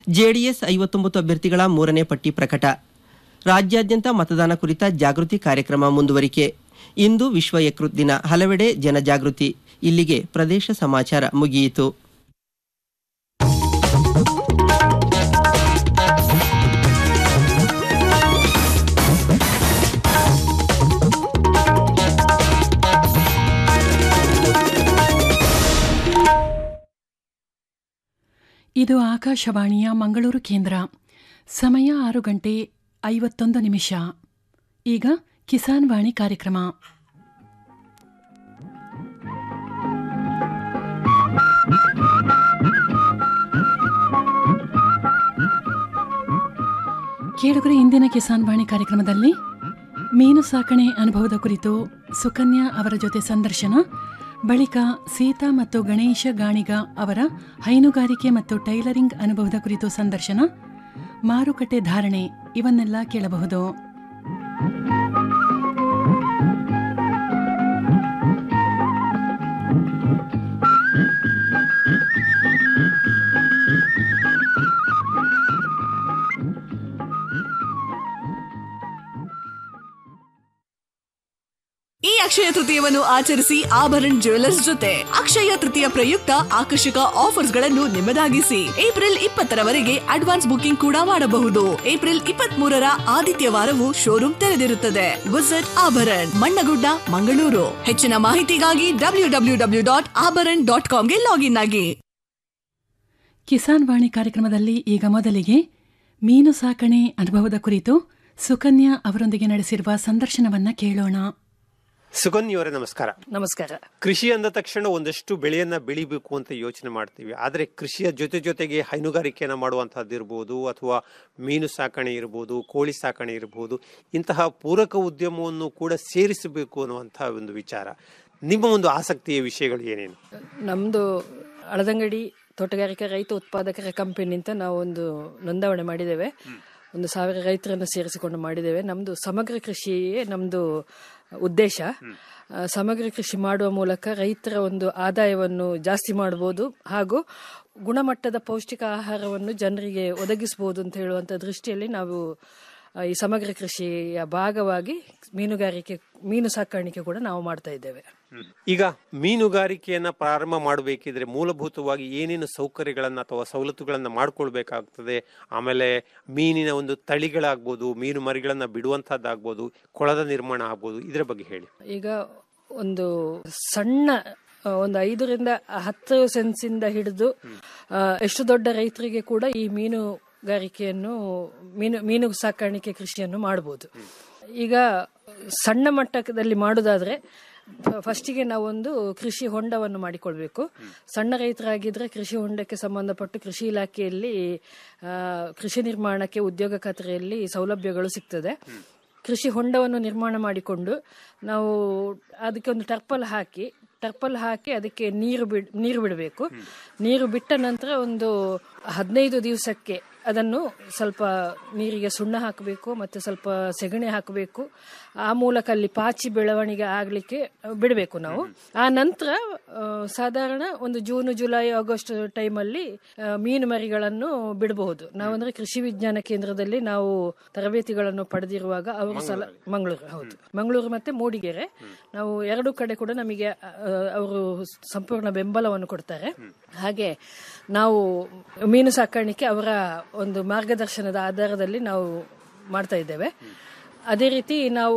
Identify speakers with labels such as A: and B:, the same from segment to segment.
A: JDS ಐವತ್ತೊಂಬತ್ತು ಅಭ್ಯರ್ಥಿಗಳ ಮೂರನೇ ಪಟ್ಟಿ ಪ್ರಕಟ ರಾಜ್ಯಾದ್ಯಂತ ಮತದಾನ ಕುರಿತ ಜಾಗೃತಿ ಕಾರ್ಯಕ್ರಮ ಮುಂದುವರಿಕೆ ಇಂದು ವಿಶ್ವ ಯಕೃತ್ ದಿನ ಹಲವೆಡೆ ಜನಜಾಗೃತಿ ಇಲ್ಲಿಗೆ ಪ್ರದೇಶ ಸಮಾಚಾರ ಮುಗಿಯಿತು
B: ಇದು ಆಕಾಶವಾಣಿಯ ಮಂಗಳೂರು ಕೇಂದ್ರ ಸಮಯ ಆರು ಗಂಟೆ ಐವತ್ತೊಂದು ನಿಮಿಷ ಈಗ ಕಿಸಾನ್ ವಾಣಿ ಕಾರ್ಯಕ್ರಮ ಕೇಳುಗರೆ ಇಂದಿನ ಕಿಸಾನ್ ವಾಣಿ ಕಾರ್ಯಕ್ರಮದಲ್ಲಿ ಮೀನು ಸಾಕಣೆ ಅನುಭವದ ಕುರಿತು ಸುಕನ್ಯಾ ಅವರ ಜೊತೆ ಸಂದರ್ಶನ ಬಳಿಕ ಸೀತಾ ಮತ್ತು ಗಣೇಶ ಗಾಣಿಗ ಅವರ ಹೈನುಗಾರಿಕೆ ಮತ್ತು ಟೈಲರಿಂಗ್ ಅನುಭವದ ಕುರಿತು ಸಂದರ್ಶನ ಮಾರುಕಟ್ಟೆ ಧಾರಣೆ ಇವನ್ನೆಲ್ಲ ಕೇಳಬಹುದು
C: ಈ ಅಕ್ಷಯ ತೃತೀಯವನ್ನು ಆಚರಿಸಿ ಆಭರಣ್ ಜ್ಯುವೆಲರ್ಸ್ ಜೊತೆ ಅಕ್ಷಯ ತೃತೀಯ ಪ್ರಯುಕ್ತ ಆಕರ್ಷಕ ಆಫರ್ಸ್ ಗಳನ್ನು ನಿಮ್ಮದಾಗಿಸಿ ಏಪ್ರಿಲ್ ಇಪ್ಪತ್ತರವರೆಗೆ ಅಡ್ವಾನ್ಸ್ ಬುಕಿಂಗ್ ಕೂಡ ಮಾಡಬಹುದು ಏಪ್ರಿಲ್ ಇಪ್ಪತ್ತ್ ಮೂರರ ಆದಿತ್ಯವಾರವೂ ಶೋರೂಮ್ ತೆರೆದಿರುತ್ತದೆ ವಿಸಿಟ್ ಆಭರಣ್ ಮಣ್ಣಗುಡ್ಡ ಮಂಗಳೂರು ಹೆಚ್ಚಿನ ಮಾಹಿತಿಗಾಗಿ W W W dot Abharan dot ಕಾಮ್ಗೆ ಲಾಗಿನ್ ಆಗಿ
B: ಕಿಸಾನ್ ವಾಣಿ ಕಾರ್ಯಕ್ರಮದಲ್ಲಿ ಈಗ ಮೊದಲಿಗೆ ಮೀನು ಸಾಕಣೆ ಅನುಭವದ ಕುರಿತು ಸುಕನ್ಯಾ ಅವರೊಂದಿಗೆ ನಡೆಸಿರುವ ಸಂದರ್ಶನವನ್ನ ಕೇಳೋಣ
D: ಸುಗನ್ಯವರೇ ನಮಸ್ಕಾರ
C: ನಮಸ್ಕಾರ
D: ಕೃಷಿ ಅಂದ ತಕ್ಷಣ ಒಂದಷ್ಟು ಬೆಳೆಯನ್ನ ಬೆಳಿಬೇಕು ಅಂತ ಯೋಚನೆ ಮಾಡ್ತೀವಿ ಆದರೆ ಕೃಷಿಯ ಜೊತೆ ಜೊತೆಗೆ ಹೈನುಗಾರಿಕೆಯನ್ನ ಮಾಡುವಂತಹದ್ದು ಇರ್ಬೋದು ಅಥವಾ ಮೀನು ಸಾಕಣೆ ಇರ್ಬೋದು ಕೋಳಿ ಸಾಕಣೆ ಇರ್ಬೋದು ಇಂತಹ ಪೂರಕ ಉದ್ಯಮವನ್ನು ಕೂಡ ಸೇರಿಸಬೇಕು ಅನ್ನುವಂತಹ ಒಂದು ವಿಚಾರ ನಿಮ್ಮ ಒಂದು ಆಸಕ್ತಿಯ ವಿಷಯಗಳು ಏನೇನು
E: ನಮ್ಮದು ಅಳದಂಗಡಿ ತೋಟಗಾರಿಕಾ ರೈತ ಉತ್ಪಾದಕರ ಕಂಪನಿ ಅಂತ ನಾವು ಒಂದು ನೋಂದಾವಣೆ ಮಾಡಿದ್ದೇವೆ ಒಂದು ಸಾವಿರ ರೈತರನ್ನು ಸೇರಿಸಿಕೊಂಡು ಮಾಡಿದ್ದೇವೆ ನಮ್ಮದು ಸಮಗ್ರ ಕೃಷಿಯೇ ನಮ್ಮದು ಉದ್ದೇಶ ಆ, ಸಮಗ್ರ ಕೃಷಿ ಮಾಡುವ ಮೂಲಕ ರೈತರ ಒಂದು ಆದಾಯವನ್ನು ಜಾಸ್ತಿ ಮಾಡಬಹುದು ಹಾಗೂ ಗುಣಮಟ್ಟದ ಪೌಷ್ಟಿಕ ಆಹಾರವನ್ನು ಜನರಿಗೆ ಒದಗಿಸಬಹುದು ಅಂತ ಹೇಳುವಂಥ ದೃಷ್ಟಿಯಲ್ಲಿ ನಾವು ಆ, ಈ ಸಮಗ್ರ ಕೃಷಿಯ ಭಾಗವಾಗಿ ಮೀನುಗಾರಿಕೆ ಮೀನು ಸಾಕಾಣಿಕೆ ಕೂಡ ನಾವು ಮಾಡ್ತಾ ಇದ್ದೇವೆ
D: ಈಗ ಮೀನುಗಾರಿಕೆಯನ್ನ ಪ್ರಾರಂಭ ಮಾಡಬೇಕಿದ್ರೆ ಮೂಲಭೂತವಾಗಿ ಏನೇನು ಸೌಕರ್ಯಗಳನ್ನ ಅಥವಾ ಸವಲತ್ತುಗಳನ್ನ ಮಾಡ್ಕೊಳ್ಬೇಕಾಗ್ತದೆ ಆಮೇಲೆ ಮೀನಿನ ಒಂದು ತಳಿಗಳಾಗ್ಬೋದು ಮೀನು ಮರಿಗಳನ್ನ ಬಿಡುವಂತಹದ್ದಾಗ್ಬೋದು ಕೊಳದ ನಿರ್ಮಾಣ ಆಗ್ಬೋದು ಇದರ ಬಗ್ಗೆ ಹೇಳಿ
E: ಈಗ ಒಂದು ಸಣ್ಣ ಆ, ಒಂದು ಐದರಿಂದ ಹತ್ತು ಸೆನ್ಸಿಂದ ಹಿಡಿದು ಆ, ಎಷ್ಟು ದೊಡ್ಡ ರೈತರಿಗೆ ಕೂಡ ಈ ಮೀನುಗಾರಿಕೆಯನ್ನು ಮೀನು ಮೀನು ಸಾಕಾಣಿಕೆ ಕೃಷಿಯನ್ನು ಮಾಡಬಹುದು ಈಗ ಸಣ್ಣ ಮಟ್ಟದಲ್ಲಿ ಮಾಡುವುದಾದ್ರೆ ಫಸ್ಟಿಗೆ ನಾವೊಂದು ಕೃಷಿ ಹೊಂಡವನ್ನು ಮಾಡಿಕೊಳ್ಬೇಕು ಸಣ್ಣ ರೈತರಾಗಿದ್ರೆ ಕೃಷಿ ಹೊಂಡಕ್ಕೆ ಸಂಬಂಧಪಟ್ಟು ಕೃಷಿ ಇಲಾಖೆಯಲ್ಲಿ ಆ, ಕೃಷಿ ನಿರ್ಮಾಣಕ್ಕೆ ಉದ್ಯೋಗ ಖಾತ್ರಿಯಲ್ಲಿ ಸೌಲಭ್ಯಗಳು ಸಿಗ್ತದೆ ಕೃಷಿ ಹೊಂಡವನ್ನು ನಿರ್ಮಾಣ ಮಾಡಿಕೊಂಡು ನಾವು ಅದಕ್ಕೆ ಒಂದು ಟರ್ಪಲ್ ಹಾಕಿ ಟರ್ಪಲ್ ಹಾಕಿ ಅದಕ್ಕೆ ನೀರು ಬಿಡ್ ನೀರು ಬಿಡಬೇಕು ನೀರು ಬಿಟ್ಟ ನಂತರ ಒಂದು ಹದಿನೈದು ದಿವಸಕ್ಕೆ ಅದನ್ನು ಸ್ವಲ್ಪ ನೀರಿಗೆ ಸುಣ್ಣ ಹಾಕಬೇಕು ಮತ್ತೆ ಸ್ವಲ್ಪ ಸೆಗಣಿ ಹಾಕಬೇಕು ಆ ಮೂಲಕ ಅಲ್ಲಿ ಪಾಚಿ ಬೆಳವಣಿಗೆ ಆಗಲಿಕ್ಕೆ ಬಿಡಬೇಕು ನಾವು ಆ ನಂತರ ಆ, ಸಾಧಾರಣ ಒಂದು ಜೂನ್ ಜುಲೈ ಆಗಸ್ಟ್ ಟೈಮಲ್ಲಿ ಆ, ಮೀನು ಮರಿಗಳನ್ನು ಬಿಡಬಹುದು ನಾವಂದ್ರೆ ಕೃಷಿ ವಿಜ್ಞಾನ ಕೇಂದ್ರದಲ್ಲಿ ನಾವು ತರಬೇತಿಗಳನ್ನು ಪಡೆದಿರುವಾಗ ಅವರು ಸಲ ಮಂಗಳೂರು ಹೌದು ಮಂಗಳೂರು ಮತ್ತೆ ಮೂಡಿಗೆರೆ ನಾವು ಎರಡು ಕಡೆ ಕೂಡ ನಮಗೆ ಅವರು ಸಂಪೂರ್ಣ ಬೆಂಬಲವನ್ನು ಕೊಡ್ತಾರೆ ಹಾಗೆ ನಾವು ಮೀನು ಸಾಕಾಣಿಕೆ ಅವರ ಒಂದು ಮಾರ್ಗದರ್ಶನದ ಆಧಾರದಲ್ಲಿ ನಾವು ಮಾಡ್ತಾ ಇದ್ದೇವೆ ಅದೇ ರೀತಿ ನಾವು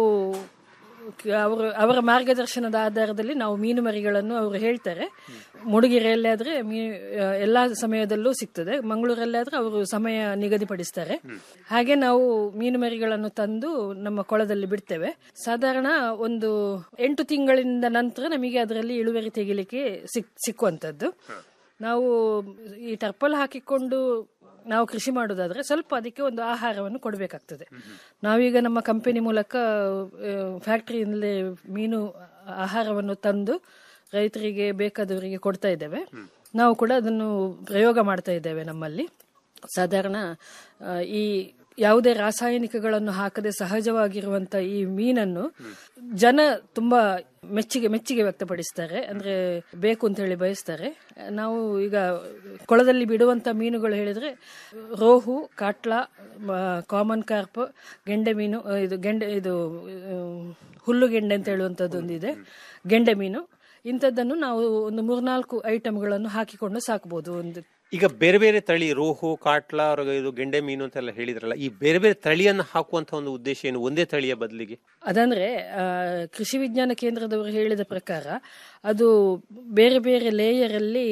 E: ಅವರು ಅವರ ಮಾರ್ಗದರ್ಶನದ ಆಧಾರದಲ್ಲಿ ನಾವು ಮೀನು ಮರಿಗಳನ್ನು ಅವರು ಹೇಳ್ತಾರೆ ಮೂಡಿಗೆರೆಯಲ್ಲಿ ಆದ್ರೆ ಮೀ ಎಲ್ಲಾ ಸಮಯದಲ್ಲೂ ಸಿಗ್ತದೆ ಮಂಗಳೂರಲ್ಲಿ ಆದ್ರೆ ಅವರು ಸಮಯ ನಿಗದಿಪಡಿಸ್ತಾರೆ ಹಾಗೆ ನಾವು ಮೀನು ಮರಿಗಳನ್ನು ತಂದು ನಮ್ಮ ಕೊಳದಲ್ಲಿ ಬಿಡ್ತೇವೆ ಸಾಧಾರಣ ಒಂದು ಎಂಟು ತಿಂಗಳಿಂದ ನಂತರ ನಮಗೆ ಅದರಲ್ಲಿ ಇಳುವರಿ ತೆಗಿಲಿಕ್ಕೆ ಸಿಕ್ ಸಿಕ್ಕುವಂಥದ್ದು ನಾವು ಈ ಟರ್ಪಲ್ ಹಾಕಿಕೊಂಡು ನಾವು ಕೃಷಿ ಮಾಡೋದಾದ್ರೆ ಸ್ವಲ್ಪ ಅದಕ್ಕೆ ಒಂದು ಆಹಾರವನ್ನು ಕೊಡಬೇಕಾಗ್ತದೆ ನಾವೀಗ ನಮ್ಮ ಕಂಪನಿ ಮೂಲಕ ಫ್ಯಾಕ್ಟರಿಯಿಂದಲೇ ಮೀನು ಆಹಾರವನ್ನು ತಂದು ರೈತರಿಗೆ ಬೇಕಾದವರಿಗೆ ಕೊಡ್ತಾ ಇದ್ದೇವೆ ನಾವು ಕೂಡ ಅದನ್ನು ಪ್ರಯೋಗ ಮಾಡ್ತಾ ಇದ್ದೇವೆ ನಮ್ಮಲ್ಲಿ ಸಾಧಾರಣ ಆ, ಈ ಯಾವುದೇ ರಾಸಾಯನಿಕಗಳನ್ನು ಹಾಕದೆ ಸಹಜವಾಗಿರುವಂತ ಈ ಮೀನನ್ನು ಜನ ತುಂಬಾ ಮೆಚ್ಚುಗೆ ಮೆಚ್ಚುಗೆ ವ್ಯಕ್ತಪಡಿಸ್ತಾರೆ ಅಂದ್ರೆ ಬೇಕು ಅಂತ ಹೇಳಿ ಬಯಸ್ತಾರೆ ನಾವು ಈಗ ಕೊಳದಲ್ಲಿ ಬಿಡುವಂತ ಮೀನುಗಳು ಹೇಳಿದ್ರೆ ರೋಹು ಕಾಟ್ಲಾ ಕಾಮನ್ ಕಾರ್ಪ್ ಗೆಂಡೆ ಮೀನು ಆ, ಇದು ಗೆಂಡೆ ಇದು ಆ, ಹುಲ್ಲು ಗೆಂಡೆ ಅಂತ ಹೇಳುವಂಥದ್ದು ಒಂದಿದೆ ಗೆಂಡೆ ಮೀನು ಇಂಥದ್ದನ್ನು ನಾವು ಒಂದು ಮೂರ್ನಾಲ್ಕು ಐಟಮ್ಗಳನ್ನು ಹಾಕಿಕೊಂಡು ಸಾಕ್ಬೋದು ಒಂದು
D: ಈಗ ಬೇರೆ ಬೇರೆ ತಳಿ ರೋಹು ಕಾಟ್ಲಾ ಅವ್ರಿಗೆ ಇದು ಗೆಂಡೆ ಮೀನು ಅಂತೆಲ್ಲ ಹೇಳಿದ್ರಲ್ಲ ಈ ಬೇರೆ ಬೇರೆ ತಳಿಯನ್ನು ಹಾಕುವಂತ ಒಂದು ಉದ್ದೇಶ ಏನು ಒಂದೇ ತಳಿಯ ಬದಲಿಗೆ
E: ಅದಂದ್ರೆ ಆ, ಕೃಷಿ ವಿಜ್ಞಾನ ಕೇಂದ್ರದವರು ಹೇಳಿದ ಪ್ರಕಾರ ಅದು ಬೇರೆ ಬೇರೆ ಲೇಯರ್ ಅಲ್ಲಿ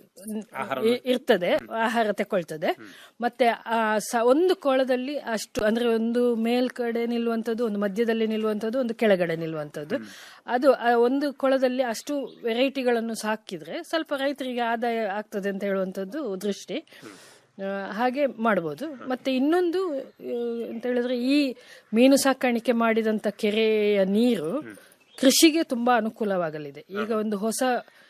E: ಇ- ಇರ್ತದೆ ಆಹಾರ ತಕೊಳ್ತದೆ ಮತ್ತೆ ಆ ಸ- ಒಂದು ಕೊಳದಲ್ಲಿ ಅಷ್ಟು ಅಂದ್ರೆ ಒಂದು ಮೇಲ್ಕಡೆ ನಿಲ್ಲುವಂಥದ್ದು ಒಂದು ಮಧ್ಯದಲ್ಲಿ ನಿಲ್ಲುವಂಥದ್ದು ಒಂದು ಕೆಳಗಡೆ ನಿಲ್ಲುವಂಥದ್ದು ಅದು ಆ ಒಂದು ಕೊಳದಲ್ಲಿ ಅಷ್ಟು ವೆರೈಟಿಗಳನ್ನು ಸಾಕಿದ್ರೆ ಸ್ವಲ್ಪ ರೈತರಿಗೆ ಆದಾಯ ಆಗ್ತದೆ ಅಂತ ಹೇಳುವಂಥದ್ದು ದೃಷ್ಟಿ ಆ, ಹಾಗೆ ಮಾಡ್ಬೋದು ಮತ್ತೆ ಇನ್ನೊಂದು ಆ, ಅಂತ ಹೇಳಿದ್ರೆ ಈ ಮೀನು ಸಾಕಾಣಿಕೆ ಮಾಡಿದಂತ ಕೆರೆಯ ನೀರು ಕೃಷಿಗೆ ತುಂಬಾ ಅನುಕೂಲವಾಗಲಿದೆ ಈಗ ಒಂದು ಹೊಸ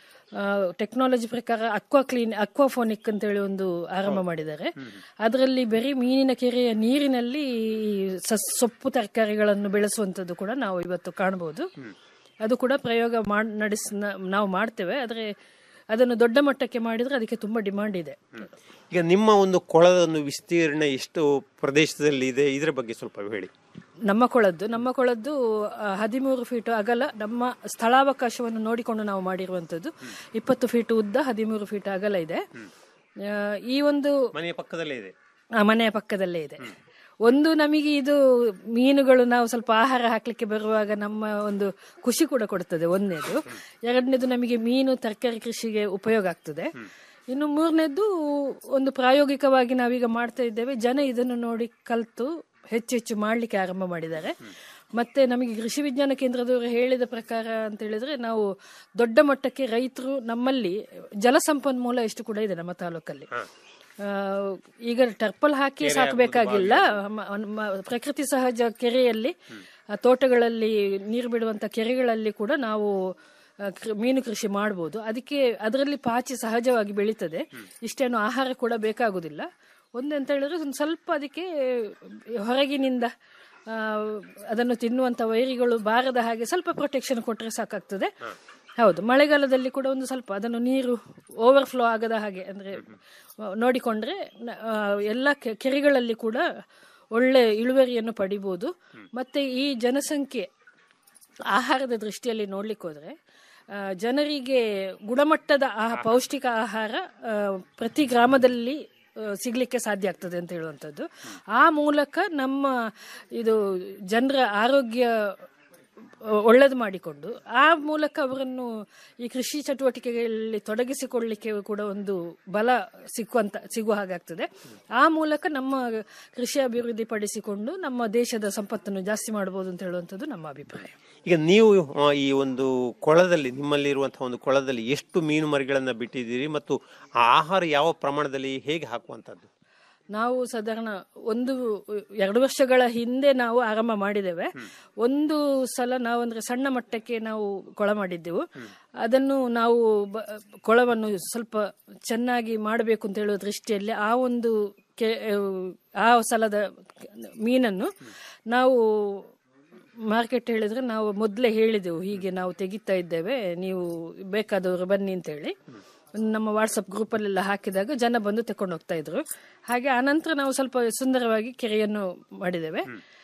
E: ಟೆಕ್ನಾಲಜಿ ಪ್ರಕಾರ ಅಕ್ವಾ ಕ್ಲೀನ್ ಅಕ್ವಾಫೋನಿಕ್ ಅಂತ ಹೇಳಿ ಒಂದು ಆರಂಭ ಮಾಡಿದ್ದಾರೆ ಅದರಲ್ಲಿ ಬರೀ ಮೀನಿನ ಕೆರೆಯ ನೀರಿನಲ್ಲಿ ಈ ಸಸ್- ಸೊಪ್ಪು ತರಕಾರಿಗಳನ್ನು ಬೆಳೆಸುವಂತದ್ದು ಕೂಡ ನಾವು ಇವತ್ತು ಕಾಣಬಹುದು ಅದು ಕೂಡ ಪ್ರಯೋಗ ಮಾಡ್ ನಡೆಸ್ ನಾವು ಮಾಡ್ತೇವೆ ಆದರೆ ಅದನ್ನು ದೊಡ್ಡ ಮಟ್ಟಕ್ಕೆ ಮಾಡಿದ್ರೆ ಅದಕ್ಕೆ ತುಂಬಾ ಡಿಮಾಂಡ್ ಇದೆ
D: ಈಗ ನಿಮ್ಮ ಒಂದು ಕೊಳದ ಒಂದು ವಿಸ್ತೀರ್ಣ ಎಷ್ಟು ಪ್ರದೇಶದಲ್ಲಿ ಇದೆ ಇದರ ಬಗ್ಗೆ ಸ್ವಲ್ಪ ಹೇಳಿ
E: ನಮ್ಮ ಕೊಳದ್ದು ನಮ್ಮ ಕೊಳದ್ದು ಆ, ಹದಿಮೂರು ಫೀಟ್ ಅಗಲ ನಮ್ಮ ಸ್ಥಳಾವಕಾಶವನ್ನು ನೋಡಿಕೊಂಡು ನಾವು ಮಾಡಿರುವಂತದ್ದು ಇಪ್ಪತ್ತು ಫೀಟ್ ಉದ್ದ ಹದಿಮೂರು ಫೀಟ್ ಅಗಲ ಇದೆ ಆ, ಈ ಒಂದು
D: ಮನೆಯ ಪಕ್ಕದಲ್ಲೇ ಇದೆ
E: ಆ, ಮನೆಯ ಪಕ್ಕದಲ್ಲೇ ಇದೆ ಒಂದು ನಮಗೆ ಇದು ಮೀನುಗಳು ನಾವು ಸ್ವಲ್ಪ ಆಹಾರ ಹಾಕ್ಲಿಕ್ಕೆ ಬರುವಾಗ ನಮ್ಮ ಒಂದು ಖುಷಿ ಕೂಡ ಕೊಡ್ತದೆ ಒಂದನೇದು ಎರಡನೇದು ನಮಗೆ ಮೀನು ತರಕಾರಿ ಕೃಷಿಗೆ ಉಪಯೋಗ ಆಗ್ತದೆ ಇನ್ನು ಮೂರನೇದು ಒಂದು ಪ್ರಾಯೋಗಿಕವಾಗಿ ನಾವೀಗ ಮಾಡ್ತಾ ಇದ್ದೇವೆ ಜನ ಇದನ್ನು ನೋಡಿ ಕಲ್ತು ಹೆಚ್ಚು ಹೆಚ್ಚು ಮಾಡ್ಲಿಕ್ಕೆ ಆರಂಭ ಮಾಡಿದ್ದಾರೆ ಮತ್ತೆ ನಮಗೆ ಕೃಷಿ ವಿಜ್ಞಾನ ಕೇಂದ್ರದವರು ಹೇಳಿದ ಪ್ರಕಾರ ಅಂತ ಹೇಳಿದ್ರೆ ನಾವು ದೊಡ್ಡ ಮಟ್ಟಕ್ಕೆ ರೈತರು ನಮ್ಮಲ್ಲಿ ಜಲಸಂಪನ್ಮೂಲ ಎಷ್ಟು ಕೂಡ ಇದೆ ನಮ್ಮ ತಾಲೂಕಲ್ಲಿ ಆ, ಈಗ ಟರ್ಪಲ್ ಹಾಕಿ ಸಾಕಬೇಕಾಗಿಲ್ಲ ಮ- ಮ- ಪ್ರಕೃತಿ ಸಹಜ ಕೆರೆಯಲ್ಲಿ ಆ, ತೋಟಗಳಲ್ಲಿ ನೀರು ಬಿಡುವಂತ ಕೆರೆಗಳಲ್ಲಿ ಕೂಡ ನಾವು ಆ, ಕೃ- ಮೀನು ಕೃಷಿ ಮಾಡಬಹುದು ಅದಕ್ಕೆ ಅದರಲ್ಲಿ ಪಾಚಿ ಸಹಜವಾಗಿ ಬೆಳೀತದೆ ಇಷ್ಟೇನು ಆಹಾರ ಕೂಡ ಬೇಕಾಗುದಿಲ್ಲ ಒಂದಂತ ಹೇಳಿದ್ರೆ ಒಂದು ಸ್ವಲ್ಪ ಅದಕ್ಕೆ ಹೊರಗಿನಿಂದ ಆ, ಅದನ್ನು ತಿನ್ನುವಂತ ವೈರಿಗಳು ಬಾರದ ಹಾಗೆ ಸ್ವಲ್ಪ ಪ್ರೊಟೆಕ್ಷನ್ ಕೊಟ್ಟರೆ ಸಾಕಾಗ್ತದೆ ಹೌದು ಮಳೆಗಾಲದಲ್ಲಿ ಕೂಡ ಒಂದು ಸ್ವಲ್ಪ ಅದನ್ನು ನೀರು ಓವರ್ಫ್ಲೋ ಆಗದ ಹಾಗೆ ಅಂದ್ರೆ ಆ, ನೋಡಿಕೊಂಡ್ರೆ ನ- ಆ, ಎಲ್ಲ ಕೆ- ಕೆರೆಗಳಲ್ಲಿ ಕೂಡ ಒಳ್ಳೆ ಇಳುವರಿಯನ್ನು ಪಡಿಬಹುದು ಮತ್ತೆ ಈ ಜನಸಂಖ್ಯೆ ಆಹಾರದ ದೃಷ್ಟಿಯಲ್ಲಿ ನೋಡ್ಲಿಕ್ಕೆ ಹೋದ್ರೆ ಆ, ಜನರಿಗೆ ಗುಣಮಟ್ಟದ ಆಹ ಪೌಷ್ಟಿಕ ಆಹಾರ ಆ, ಪ್ರತಿ ಗ್ರಾಮದಲ್ಲಿ ಆ, ಸಿಗ್ಲಿಕ್ಕೆ ಸಾಧ್ಯ ಆಗ್ತದೆ ಅಂತ ಹೇಳುವಂಥದ್ದು ಆ ಮೂಲಕ ನಮ್ಮ ಇದು ಜನರ ಆರೋಗ್ಯ ಒಳ್ಳೇದು ಮಾಡಿಕೊಂಡು ಆ ಮೂಲಕ ಅವರನ್ನು ಈ ಕೃಷಿ ಚಟುವಟಿಕೆಗಳಲ್ಲಿ ತೊಡಗಿಸಿಕೊಳ್ಳಿಕ್ಕೆ ಕೂಡ ಒಂದು ಬಲ ಸಿಕ್ಕುವಂತ ಸಿಗುವ ಹಾಗಾಗ್ತದೆ ಆ ಮೂಲಕ ನಮ್ಮ ಕೃಷಿ ಅಭಿವೃದ್ಧಿ ಪಡಿಸಿಕೊಂಡು ನಮ್ಮ ದೇಶದ ಸಂಪತ್ತನ್ನು ಜಾಸ್ತಿ ಮಾಡಬಹುದು ಅಂತ ಹೇಳುವಂಥದ್ದು ನಮ್ಮ ಅಭಿಪ್ರಾಯ
D: ಈಗ ನೀವು ಆ, ಈ ಒಂದು ಕೊಳದಲ್ಲಿ ನಿಮ್ಮಲ್ಲಿ ಇರುವಂತಹ ಒಂದು ಕೊಳದಲ್ಲಿ ಎಷ್ಟು ಮೀನು ಮರಿಗಳನ್ನ ಬಿಟ್ಟಿದ್ದೀರಿ ಮತ್ತು ಆ ಆಹಾರ ಯಾವ ಪ್ರಮಾಣದಲ್ಲಿ ಹೇಗೆ ಹಾಕುವಂತದ್ದು
E: ನಾವು ಸಾಧಾರಣ ಒಂದು ಎರಡು ವರ್ಷಗಳ ಹಿಂದೆ ನಾವು ಆರಂಭ ಮಾಡಿದ್ದೇವೆ ಒಂದು ಸಲ ನಾವು ಅಂದ್ರೆ ಸಣ್ಣ ಮಟ್ಟಕ್ಕೆ ನಾವು ಕೊಳ ಮಾಡಿದ್ದೆವು ಅದನ್ನು ನಾವು ಬ- ಕೊಳವನ್ನು ಸ್ವಲ್ಪ ಚೆನ್ನಾಗಿ ಮಾಡಬೇಕು ಅಂತ ಹೇಳುವ ದೃಷ್ಟಿಯಲ್ಲಿ ಆ ಒಂದು ಕೆ- ಆ ಸಲದ ಮೀನನ್ನು ನಾವು ಮಾರ್ಕೆಟ್ ಹೇಳಿದ್ರೆ ನಾವು ಮೊದಲೇ ಹೇಳಿದೆವು ಹೀಗೆ ನಾವು ತೆಗಿತಾ ಇದ್ದೇವೆ ನೀವು ಬೇಕಾದವರು ಬನ್ನಿ ಅಂತ ಹೇಳಿ ನಮ್ಮ ವಾಟ್ಸಪ್ ಗ್ರೂಪಲ್ಲೆಲ್ಲ ಹಾಕಿದಾಗ ಜನ ಬಂದು ತಕೊಂಡು ಹೋಗ್ತಾ ಇದ್ರು ಹಾಗೆ ಆನಂತರ ನಾವು ಸ್ವಲ್ಪ ಸುಂದರವಾಗಿ ಕೆರೆಯನ್ನು ಮಾಡಿದ್ದೇವೆ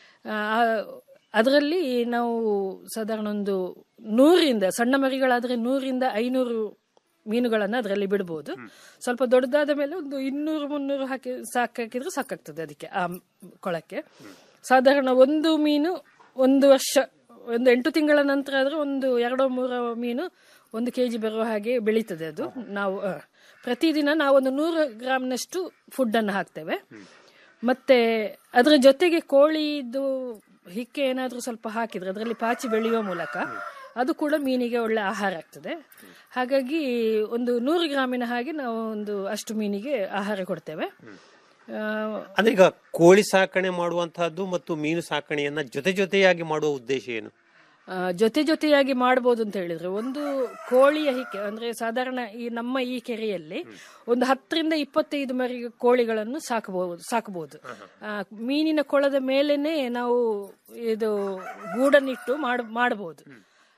E: ಅದರಲ್ಲಿ ನಾವು ಸಾಧಾರಣ ಒಂದು ನೂರಿಂದ ಸಣ್ಣ ಮರಿಗಳಾದ್ರೆ ನೂರಿಂದ ಐನೂರು ಮೀನುಗಳನ್ನು ಅದರಲ್ಲಿ ಬಿಡಬಹುದು ಸ್ವಲ್ಪ ದೊಡ್ಡದಾದ ಮೇಲೆ ಒಂದು ಇನ್ನೂರು ಮುನ್ನೂರು ಹಾಕಿ ಸಾಕಾಕಿದ್ರೆ ಸಾಕಾಗ್ತದೆ ಅದಕ್ಕೆ ಆ ಕೊಳಕ್ಕೆ ಸಾಧಾರಣ ಒಂದು ಮೀನು ಒಂದು ವರ್ಷ ಒಂದು ಎಂಟು ತಿಂಗಳ ನಂತರ ಆದ್ರೆ ಒಂದು ಎರಡೋ ಮೂರೋ ಮೀನು ಒಂದು ಕೆಜಿ ಬರುವ ಹಾಗೆ ಬೆಳೀತದೆ ಅದು ನಾವು ಆ, ಪ್ರತಿದಿನ ನಾವು ಒಂದು ನೂರು ಗ್ರಾಮ್ನಷ್ಟು ಫುಡ್ ಅನ್ನು ಹಾಕ್ತೇವೆ ಮತ್ತೆ ಅದರ ಜೊತೆಗೆ ಕೋಳಿದು ಹಿಕ್ಕೆ ಏನಾದ್ರೂ ಸ್ವಲ್ಪ ಹಾಕಿದ್ರೆ ಅದರಲ್ಲಿ ಪಾಚಿ ಬೆಳೆಯುವ ಮೂಲಕ ಅದು ಕೂಡ ಮೀನಿಗೆ ಒಳ್ಳೆ ಆಹಾರ ಆಗ್ತದೆ ಹಾಗಾಗಿ ಒಂದು ನೂರು ಗ್ರಾಮಿನ ಹಾಗೆ ನಾವು ಒಂದು ಅಷ್ಟು ಮೀನಿಗೆ ಆಹಾರ ಕೊಡ್ತೇವೆ ಆ,
D: ಅಂದ್ರೆ ಈಗ ಕೋಳಿ ಸಾಕಣೆ ಮಾಡುವಂತಹದ್ದು ಮತ್ತು ಮೀನು ಸಾಕಣೆಯನ್ನ ಜೊತೆ ಜೊತೆಯಾಗಿ ಮಾಡುವ ಉದ್ದೇಶ ಏನು
E: ಆ, ಜೊತೆ ಜೊತೆಯಾಗಿ ಮಾಡಬಹುದು ಅಂತ ಹೇಳಿದ್ರೆ ಒಂದು ಕೋಳಿಯ ಹಿಕ್ಕೆ ಅಂದ್ರೆ ಸಾಧಾರಣ ಈ ನಮ್ಮ ಈ ಕೆರೆಯಲ್ಲಿ ಒಂದು ಹತ್ತರಿಂದ ಇಪ್ಪತ್ತೈದು ಮರಿ ಕೋಳಿಗಳನ್ನು ಸಾಕಬಹುದು ಸಾಕಬಹುದು ಆ, ಮೀನಿನ ಕೊಳದ ಮೇಲೇನೆ ನಾವು ಇದು ಗೂಡನ್ನಿಟ್ಟು ಮಾಡ ಮಾಡಬಹುದು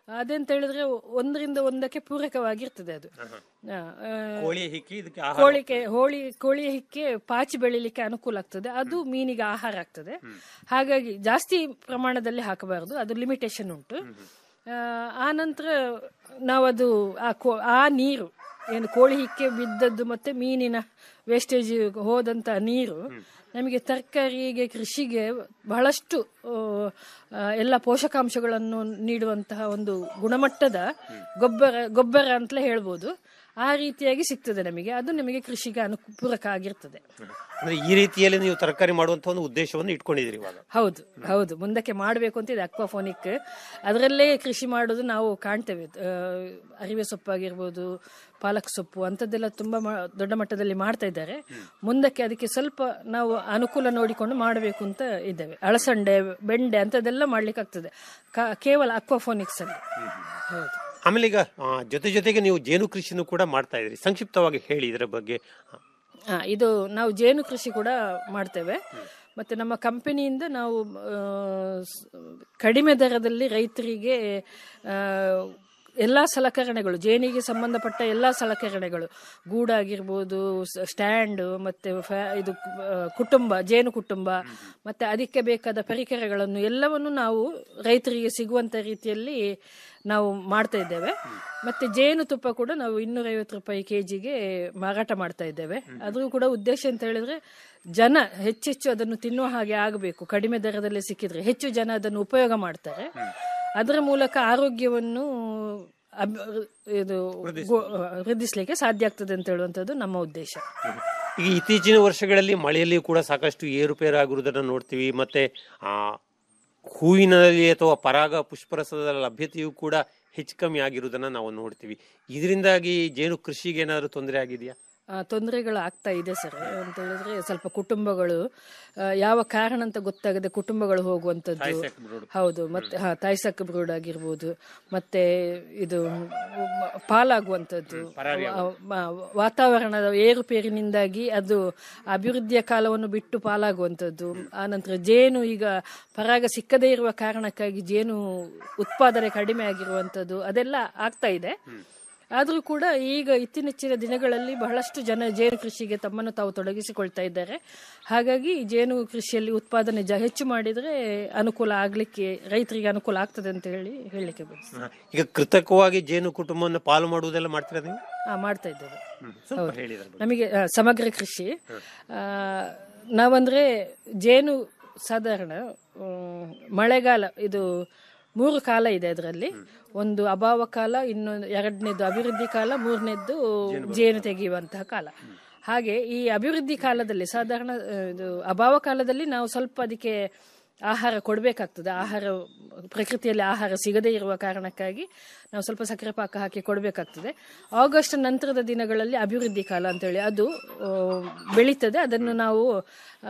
E: ಅದೆಂತ ಹೇಳಿದ್ರೆ ಒಂದರಿಂದ ಒಂದಕ್ಕೆ ಪೂರಕವಾಗಿರ್ತದೆ ಅದು ಆ, ಆ,
D: ಕೋಳಿ ಹಿಕ್ಕಿ ಇದಕ್ಕೆ ಆಹಾರ
E: ಕೋಳಿಗೆ ಹೋಳಿ ಕೋಳಿಯ ಹಿಕ್ಕೆ ಪಾಚಿ ಬೆಳಿಲಿಕ್ಕೆ ಅನುಕೂಲ ಆಗ್ತದೆ ಅದು ಮೀನಿಗೆ ಆಹಾರ ಆಗ್ತದೆ ಹಾಗಾಗಿ ಜಾಸ್ತಿ ಪ್ರಮಾಣದಲ್ಲಿ ಹಾಕಬಾರದು ಅದು ಲಿಮಿಟೇಷನ್ ಉಂಟು ಆ, ಆ ನಂತರ ನಾವದು ಆ ಕೋ- ಆ ನೀರು ಏನು ಕೋಳಿ ಹಿಕ್ಕೆ ಬಿದ್ದದ್ದು ಮತ್ತೆ ಮೀನಿನ ವೇಸ್ಟೇಜ್ ಹೋದಂತ ನೀರು ನಮಗೆ ತರಕಾರಿಗೆ ಕೃಷಿಗೆ ಬಹಳಷ್ಟು ಆ, ಆ, ಎಲ್ಲ ಪೋಷಕಾಂಶಗಳನ್ನು ನೀಡುವಂತಹ ಒಂದು ಗುಣಮಟ್ಟದ ಗೊಬ್ಬರ ಗೊಬ್ಬರ ಅಂತಲೇ ಹೇಳ್ಬೋದು ಆ ರೀತಿಯಾಗಿ ಸಿಗ್ತದೆ ನಮಗೆ ಅದು ನಮಗೆ ಕೃಷಿಗೆ ಅನುಪೂರಕ ಆಗಿರ್ತದೆ
D: ಅಂದ್ರೆ ಈ ರೀತಿಯಲ್ಲಿ ನೀವು ತರಕಾರಿ ಮಾಡುವಂತ ಒಂದು ಉದ್ದೇಶವನ್ನು ಇಟ್ಕೊಂಡಿದ್ದೀರಿ ಇವಾಗ
E: ಹೌದು ಹೌದು ಮುಂದಕ್ಕೆ ಮಾಡಬೇಕು ಅಂತ ಇದೆ ಅಕ್ವಾಫೋನಿಕ್ ಅದರಲ್ಲೇ ಕೃಷಿ ಮಾಡೋದು ನಾವು ಕಾಣ್ತೇವೆ ಆ, ಅರಿವೆ ಸೊಪ್ಪಾಗಿರ್ಬೋದು ಪಾಲಕ್ ಸೊಪ್ಪು ಅಂಥದ್ದೆಲ್ಲ ತುಂಬಾ ಮಾ- ದೊಡ್ಡ ಮಟ್ಟದಲ್ಲಿ ಮಾಡ್ತಾ ಇದ್ದಾರೆ ಮುಂದಕ್ಕೆ ಅದಕ್ಕೆ ಸ್ವಲ್ಪ ನಾವು ಅನುಕೂಲ ನೋಡಿಕೊಂಡು ಮಾಡಬೇಕು ಅಂತ ಇದ್ದೇವೆ ಅಳಸಂಡೆ ಬೆಂಡೆ ಅಂಥದ್ದೆಲ್ಲ ಮಾಡ್ಲಿಕ್ಕೆ ಆಗ್ತದೆ ಕಾ- ಕೇವಲ ಅಕ್ವಾಫೋನಿಕ್ಸ್ ಅಲ್ಲಿ ಹೌದು
D: ಆಮೇಲೆ ಈಗ ಆ, ಜೊತೆ ಜೊತೆಗೆ ನೀವು ಜೇನು ಕೃಷಿನೂ ಕೂಡ ಮಾಡ್ತಾ ಇದ್ರಿ ಸಂಕ್ಷಿಪ್ತವಾಗಿ ಹೇಳಿ ಇದರ ಬಗ್ಗೆ
E: ಆ, ಇದು ನಾವು ಜೇನು ಕೃಷಿ ಕೂಡ ಮಾಡ್ತೇವೆ ಮತ್ತೆ ನಮ್ಮ ಕಂಪನಿಯಿಂದ ನಾವು ಆ, ಸ್- ಕಡಿಮೆ ದರದಲ್ಲಿ ರೈತರಿಗೆ ಆ, ಎಲ್ಲಾ ಸಲಕರಣೆಗಳು ಜೇನಿಗೆ ಸಂಬಂಧಪಟ್ಟ ಎಲ್ಲಾ ಸಲಕರಣೆಗಳು ಗೂಡಾಗಿರ್ಬೋದು ಸ್- ಸ್ಟ್ಯಾಂಡ್ ಮತ್ತೆ ಫ್ಯಾ- ಇದು ಆ, ಕುಟುಂಬ ಜೇನು ಕುಟುಂಬ ಮತ್ತೆ ಅದಕ್ಕೆ ಬೇಕಾದ ಪರಿಕರಗಳನ್ನು ಎಲ್ಲವನ್ನು ನಾವು ರೈತರಿಗೆ ಸಿಗುವಂತ ರೀತಿಯಲ್ಲಿ ನಾವು ಮಾಡ್ತಾ ಇದ್ದೇವೆ ಮತ್ತೆ ಜೇನು ತುಪ್ಪ ಕೂಡ ನಾವು ಇನ್ನೂರೈವತ್ತು ರೂಪಾಯಿ ಕೆಜಿಗೆ ಮಾರಾಟ ಮಾಡ್ತಾ ಇದ್ದೇವೆ ಅದ್ರ ಕೂಡ ಉದ್ದೇಶ ಅಂತ ಹೇಳಿದ್ರೆ ಜನ ಹೆಚ್ಚೆಚ್ಚು ಅದನ್ನು ತಿನ್ನುವ ಹಾಗೆ ಆಗಬೇಕು ಕಡಿಮೆ ದರದಲ್ಲಿ ಸಿಕ್ಕಿದ್ರೆ ಹೆಚ್ಚು ಜನ ಅದನ್ನು ಉಪಯೋಗ ಮಾಡ್ತಾರೆ ಅದರ ಮೂಲಕ ಆರೋಗ್ಯವನ್ನು ಅಬ್- ಇದು ಗೊ- ವೃದ್ಧಿಸ್ಲಿಕ್ಕೆ ಸಾಧ್ಯ ಆಗ್ತದೆ ಅಂತ ಹೇಳುವಂಥದ್ದು ನಮ್ಮ ಉದ್ದೇಶ
D: ಈಗ ಇತ್ತೀಚಿನ ವರ್ಷಗಳಲ್ಲಿ ಮಳೆಯಲ್ಲಿ ಕೂಡ ಸಾಕಷ್ಟು ಏರುಪೇರು ಆಗಿರುವುದನ್ನು ನೋಡ್ತೀವಿ ಮತ್ತೆ ಆ ಹೂವಿನಲ್ಲಿ ಅಥವಾ ಪರಾಗ ಪುಷ್ಪರಸದ ಲಭ್ಯತೆಯೂ ಕೂಡ ಹೆಚ್ಚು ಕಮ್ಮಿ ಆಗಿರುವುದನ್ನು ನಾವು ನೋಡ್ತೀವಿ ಇದರಿಂದಾಗಿ ಜೇನು ಕೃಷಿಗೆ ಏನಾದರೂ ತೊಂದರೆ ಆಗಿದೆಯಾ
E: ಆ, ತೊಂದರೆಗಳು ಆಗ್ತಾ ಇದೆ ಸರ್ ಅಂತ ಹೇಳಿದ್ರೆ ಸ್ವಲ್ಪ ಕುಟುಂಬಗಳು ಆ, ಯಾವ ಕಾರಣ ಅಂತ ಗೊತ್ತಾಗದೆ ಕುಟುಂಬಗಳು ಹೋಗುವಂಥದ್ದು ಹೌದು ಮತ್ತೆ ಹಾ ತಾಯ್ಸಕ್ ಬ್ರೂಡ್ ಆಗಿರ್ಬೋದು ಮತ್ತೆ ಇದು ಮ- ಪಾಲಾಗುವಂಥದ್ದು ವ- ಮ- ವಾತಾವರಣದ ಏರುಪೇರಿನಿಂದಾಗಿ ಅದು ಅಭಿವೃದ್ಧಿಯ ಕಾಲವನ್ನು ಬಿಟ್ಟು ಪಾಲಾಗುವಂಥದ್ದು ಆನಂತರ ಜೇನು ಈಗ ಪರಾಗ ಸಿಕ್ಕದೇ ಇರುವ ಕಾರಣಕ್ಕಾಗಿ ಜೇನು ಉತ್ಪಾದನೆ ಕಡಿಮೆ ಆಗಿರುವಂಥದ್ದು ಅದೆಲ್ಲ ಆಗ್ತಾ ಇದೆ ಆದರೂ ಕೂಡ ಈಗ ಇತ್ತೀಚಿನ ದಿನಗಳಲ್ಲಿ ಬಹಳಷ್ಟು ಜನ ಜೇನು ಕೃಷಿಗೆ ತಮ್ಮನ್ನು ತಾವು ತೊಡಗಿಸಿಕೊಳ್ತಾ ಇದ್ದಾರೆ ಹಾಗಾಗಿ ಈ ಜೇನು ಕೃಷಿಯಲ್ಲಿ ಉತ್ಪಾದನೆ ಜ ಹೆಚ್ಚು ಮಾಡಿದರೆ ಅನುಕೂಲ ಆಗಲಿಕ್ಕೆ ರೈತರಿಗೆ ಅನುಕೂಲ ಆಗ್ತದೆ ಅಂತ ಹೇಳಿ ಹೇಳಲಿಕ್ಕೆ ಬಯಸ್ತೇನೆ
D: ಈಗ ಕೃತಕವಾಗಿ ಜೇನು ಕುಟುಂಬವನ್ನು ಪಾಲು ಮಾಡುವುದೆಲ್ಲ ಮಾಡ್ತೀರಾ ನೀವು
E: ಆ, ಮಾಡ್ತಾ ಇದ್ದೇವೆ
D: ಸ್ವಲ್ಪ ಹೇಳಿದ್ರೆ
E: ನಮಗೆ ಆ, ಸಮಗ್ರ ಕೃಷಿ ಆ, ನಾವಂದ್ರೆ ಜೇನು ಸಾಧಾರಣ ಮ್, ಮಳೆಗಾಲ ಇದು ಮೂರು ಕಾಲ ಇದೆ ಅದರಲ್ಲಿ ಒಂದು ಅಭಾವ ಕಾಲ ಇನ್ನೊಂದು ಎರಡನೇದು ಅಭಿವೃದ್ಧಿ ಕಾಲ ಮೂರನೇದ್ದು ಜೇನು ತೆಗೆಯುವಂತಹ ಕಾಲ ಹಾಗೆ ಈ ಅಭಿವೃದ್ಧಿ ಕಾಲದಲ್ಲಿ ಸಾಧಾರಣ ಆ, ಇದು ಅಭಾವ ಕಾಲದಲ್ಲಿ ನಾವು ಸ್ವಲ್ಪ ಅದಕ್ಕೆ ಆಹಾರ ಕೊಡಬೇಕಾಗ್ತದೆ ಆಹಾರ ಪ್ರಕೃತಿಯಲ್ಲಿ ಆಹಾರ ಸಿಗದೇ ಇರುವ ಕಾರಣಕ್ಕಾಗಿ ನಾವು ಸ್ವಲ್ಪ ಸಕ್ಕರೆ ಪಾಕ ಹಾಕಿ ಕೊಡಬೇಕಾಗ್ತದೆ ಆಗಸ್ಟ್ ನಂತರದ ದಿನಗಳಲ್ಲಿ ಅಭಿವೃದ್ಧಿ ಕಾಲ ಅಂತೇಳಿ ಅದು ಆ, ಬೆಳೀತದೆ ಅದನ್ನು ನಾವು ಆ,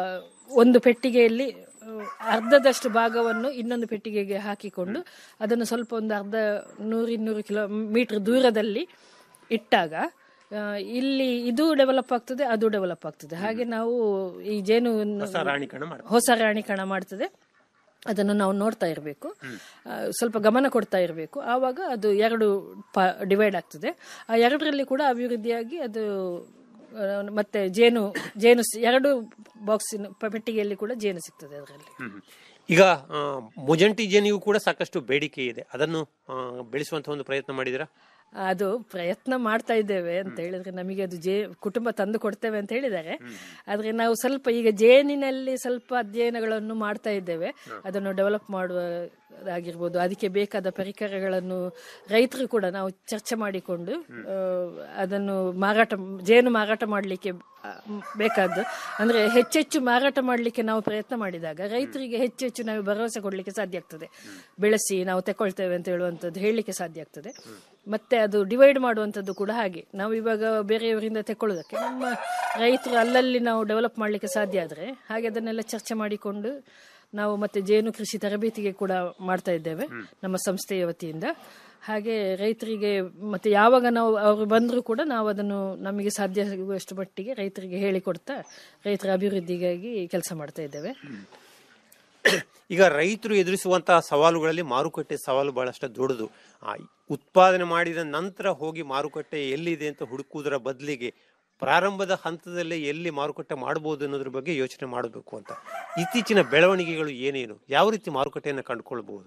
E: ಒಂದು ಪೆಟ್ಟಿಗೆಯಲ್ಲಿ ಆ, ಅರ್ಧದಷ್ಟು ಭಾಗವನ್ನು ಇನ್ನೊಂದು ಪೆಟ್ಟಿಗೆಗೆ ಹಾಕಿಕೊಂಡು ಅದನ್ನು ಸ್ವಲ್ಪ ಒಂದು ಅರ್ಧ ನೂರು ಇನ್ನೂರು ಕಿಲೋ ಮೀಟರ್ ದೂರದಲ್ಲಿ ಇಟ್ಟಾಗ ಆ, ಇಲ್ಲಿ ಇದು ಡೆವಲಪ್ ಆಗ್ತದೆ ಅದು ಡೆವಲಪ್ ಆಗ್ತದೆ ಹಾಗೆ ನಾವು ಈ ಜೇನು
D: ರಾಣಿಕಣ ಮಾಡ್ತಾರೆ
E: ಹೊಸ ರಾಣಿಕಣ ಮಾಡ್ತದೆ ಅದನ್ನು ನಾವು ನೋಡ್ತಾ ಇರಬೇಕು ಸ್ವಲ್ಪ ಗಮನ ಕೊಡ್ತಾ ಇರಬೇಕು ಆವಾಗ ಅದು ಎರಡು ಪ ಡಿವೈಡ್ ಆಗ್ತದೆ ಆ ಎರಡರಲ್ಲಿ ಕೂಡ ಅಭಿವೃದ್ಧಿಯಾಗಿ ಅದು ಆ, ಮತ್ತೆ ಜೇನು ಜೇನು ಸಿ- ಎರಡು ಬಾಕ್ಸಿನ ಪೆಟ್ಟಿಗೆಯಲ್ಲಿ ಕೂಡ ಜೇನು ಸಿಗ್ತದೆ ಅದರಲ್ಲಿ
D: ಹ್ಮ್. ಈಗ ಆ, ಮುಜಂಟಿ ಜೇನಿಗೂ ಕೂಡ ಸಾಕಷ್ಟು ಬೇಡಿಕೆ ಇದೆ ಅದನ್ನು ಆ, ಬೆಳೆಸುವಂತ ಒಂದು ಪ್ರಯತ್ನ ಮಾಡಿದಿರಾ
E: ಅದು ಪ್ರಯತ್ನ ಮಾಡ್ತಾ ಇದ್ದೇವೆ ಅಂತ ಹೇಳಿದ್ರೆ ನಮಗೆ ಅದು ಜೇ ಕುಟುಂಬ ತಂದು ಕೊಡ್ತೇವೆ ಅಂತ ಹೇಳಿದ್ದಾರೆ ಆದ್ರೆ ನಾವು ಸ್ವಲ್ಪ ಈಗ ಜೇನಿನಲ್ಲಿ ಸ್ವಲ್ಪ ಅಧ್ಯಯನಗಳನ್ನು ಮಾಡ್ತಾ ಇದ್ದೇವೆ ಅದನ್ನು ಡೆವಲಪ್ ಮಾಡುವುದಾಗಿರ್ಬೋದು ಅದಕ್ಕೆ ಬೇಕಾದ ಪರಿಕರಗಳನ್ನು ರೈತರು ಕೂಡ ನಾವು ಚರ್ಚೆ ಮಾಡಿಕೊಂಡು ಆ, ಅದನ್ನು ಮಾರಾಟ ಜೇನು ಮಾರಾಟ ಮಾಡಲಿಕ್ಕೆ ಬೇಕಾದ್ದು ಅಂದ್ರೆ ಹೆಚ್ಚೆಚ್ಚು ಮಾರಾಟ ಮಾಡಲಿಕ್ಕೆ ನಾವು ಪ್ರಯತ್ನ ಮಾಡಿದಾಗ ರೈತರಿಗೆ ಹೆಚ್ಚೆಚ್ಚು ನಾವು ಭರವಸೆ ಕೊಡಲಿಕ್ಕೆ ಸಾಧ್ಯ ಆಗ್ತದೆ ಬೆಳೆಸಿ ನಾವು ತಗೊಳ್ತೇವೆ ಅಂತ ಹೇಳುವಂಥದ್ದು ಹೇಳಲಿಕ್ಕೆ ಸಾಧ್ಯ ಆಗ್ತದೆ ಮತ್ತೆ ಅದು ಡಿವೈಡ್ ಮಾಡುವಂಥದ್ದು ಕೂಡ ಹಾಗೆ ನಾವು ಇವಾಗ ಬೇರೆಯವರಿಂದ ತೆಕ್ಕೊಳ್ಳೋದಕ್ಕೆ ನಮ್ಮ ರೈತರು ಅಲ್ಲಲ್ಲಿ ನಾವು ಡೆವಲಪ್ ಮಾಡಲಿಕ್ಕೆ ಸಾಧ್ಯ ಆದರೆ ಹಾಗೆ ಅದನ್ನೆಲ್ಲ ಚರ್ಚೆ ಮಾಡಿಕೊಂಡು ನಾವು ಮತ್ತೆ ಜೇನು ಕೃಷಿ ತರಬೇತಿಗೆ ಕೂಡ ಮಾಡ್ತಾ ಇದ್ದೇವೆ ನಮ್ಮ ಸಂಸ್ಥೆಯ ವತಿಯಿಂದ ಹಾಗೆ ರೈತರಿಗೆ ಮತ್ತೆ ಯಾವಾಗ ನಾವು ಅವರು ಬಂದರೂ ಕೂಡ ನಾವು ಅದನ್ನು ನಮಗೆ ಸಾಧ್ಯ ಆಗುವಷ್ಟು ಮಟ್ಟಿಗೆ ರೈತರಿಗೆ ಹೇಳಿಕೊಡ್ತಾ ರೈತರ ಅಭಿವೃದ್ಧಿಗಾಗಿ ಕೆಲಸ ಮಾಡ್ತಾ ಇದ್ದೇವೆ
D: ಈಗ ರೈತರು ಎದುರಿಸುವಂತಹ ಸವಾಲುಗಳಲ್ಲಿ ಮಾರುಕಟ್ಟೆ ಸವಾಲು ಬಹಳಷ್ಟು ದೊಡ್ಡದು ಆ, ಉತ್ಪಾದನೆ ಮಾಡಿದ ನಂತರ ಹೋಗಿ ಮಾರುಕಟ್ಟೆ ಎಲ್ಲಿದೆ ಅಂತ ಹುಡುಕುವುದರ ಬದಲಿಗೆ ಪ್ರಾರಂಭದ ಹಂತದಲ್ಲೇ ಎಲ್ಲಿ ಮಾರುಕಟ್ಟೆ ಮಾಡಬಹುದು ಅನ್ನೋದ್ರ ಬಗ್ಗೆ ಯೋಚನೆ ಮಾಡಬೇಕು ಅಂತ ಇತ್ತೀಚಿನ ಬೆಳವಣಿಗೆಗಳು ಏನೇನು ಯಾವ ರೀತಿ ಮಾರುಕಟ್ಟೆಯನ್ನು ಕಂಡುಕೊಳ್ಬಹುದು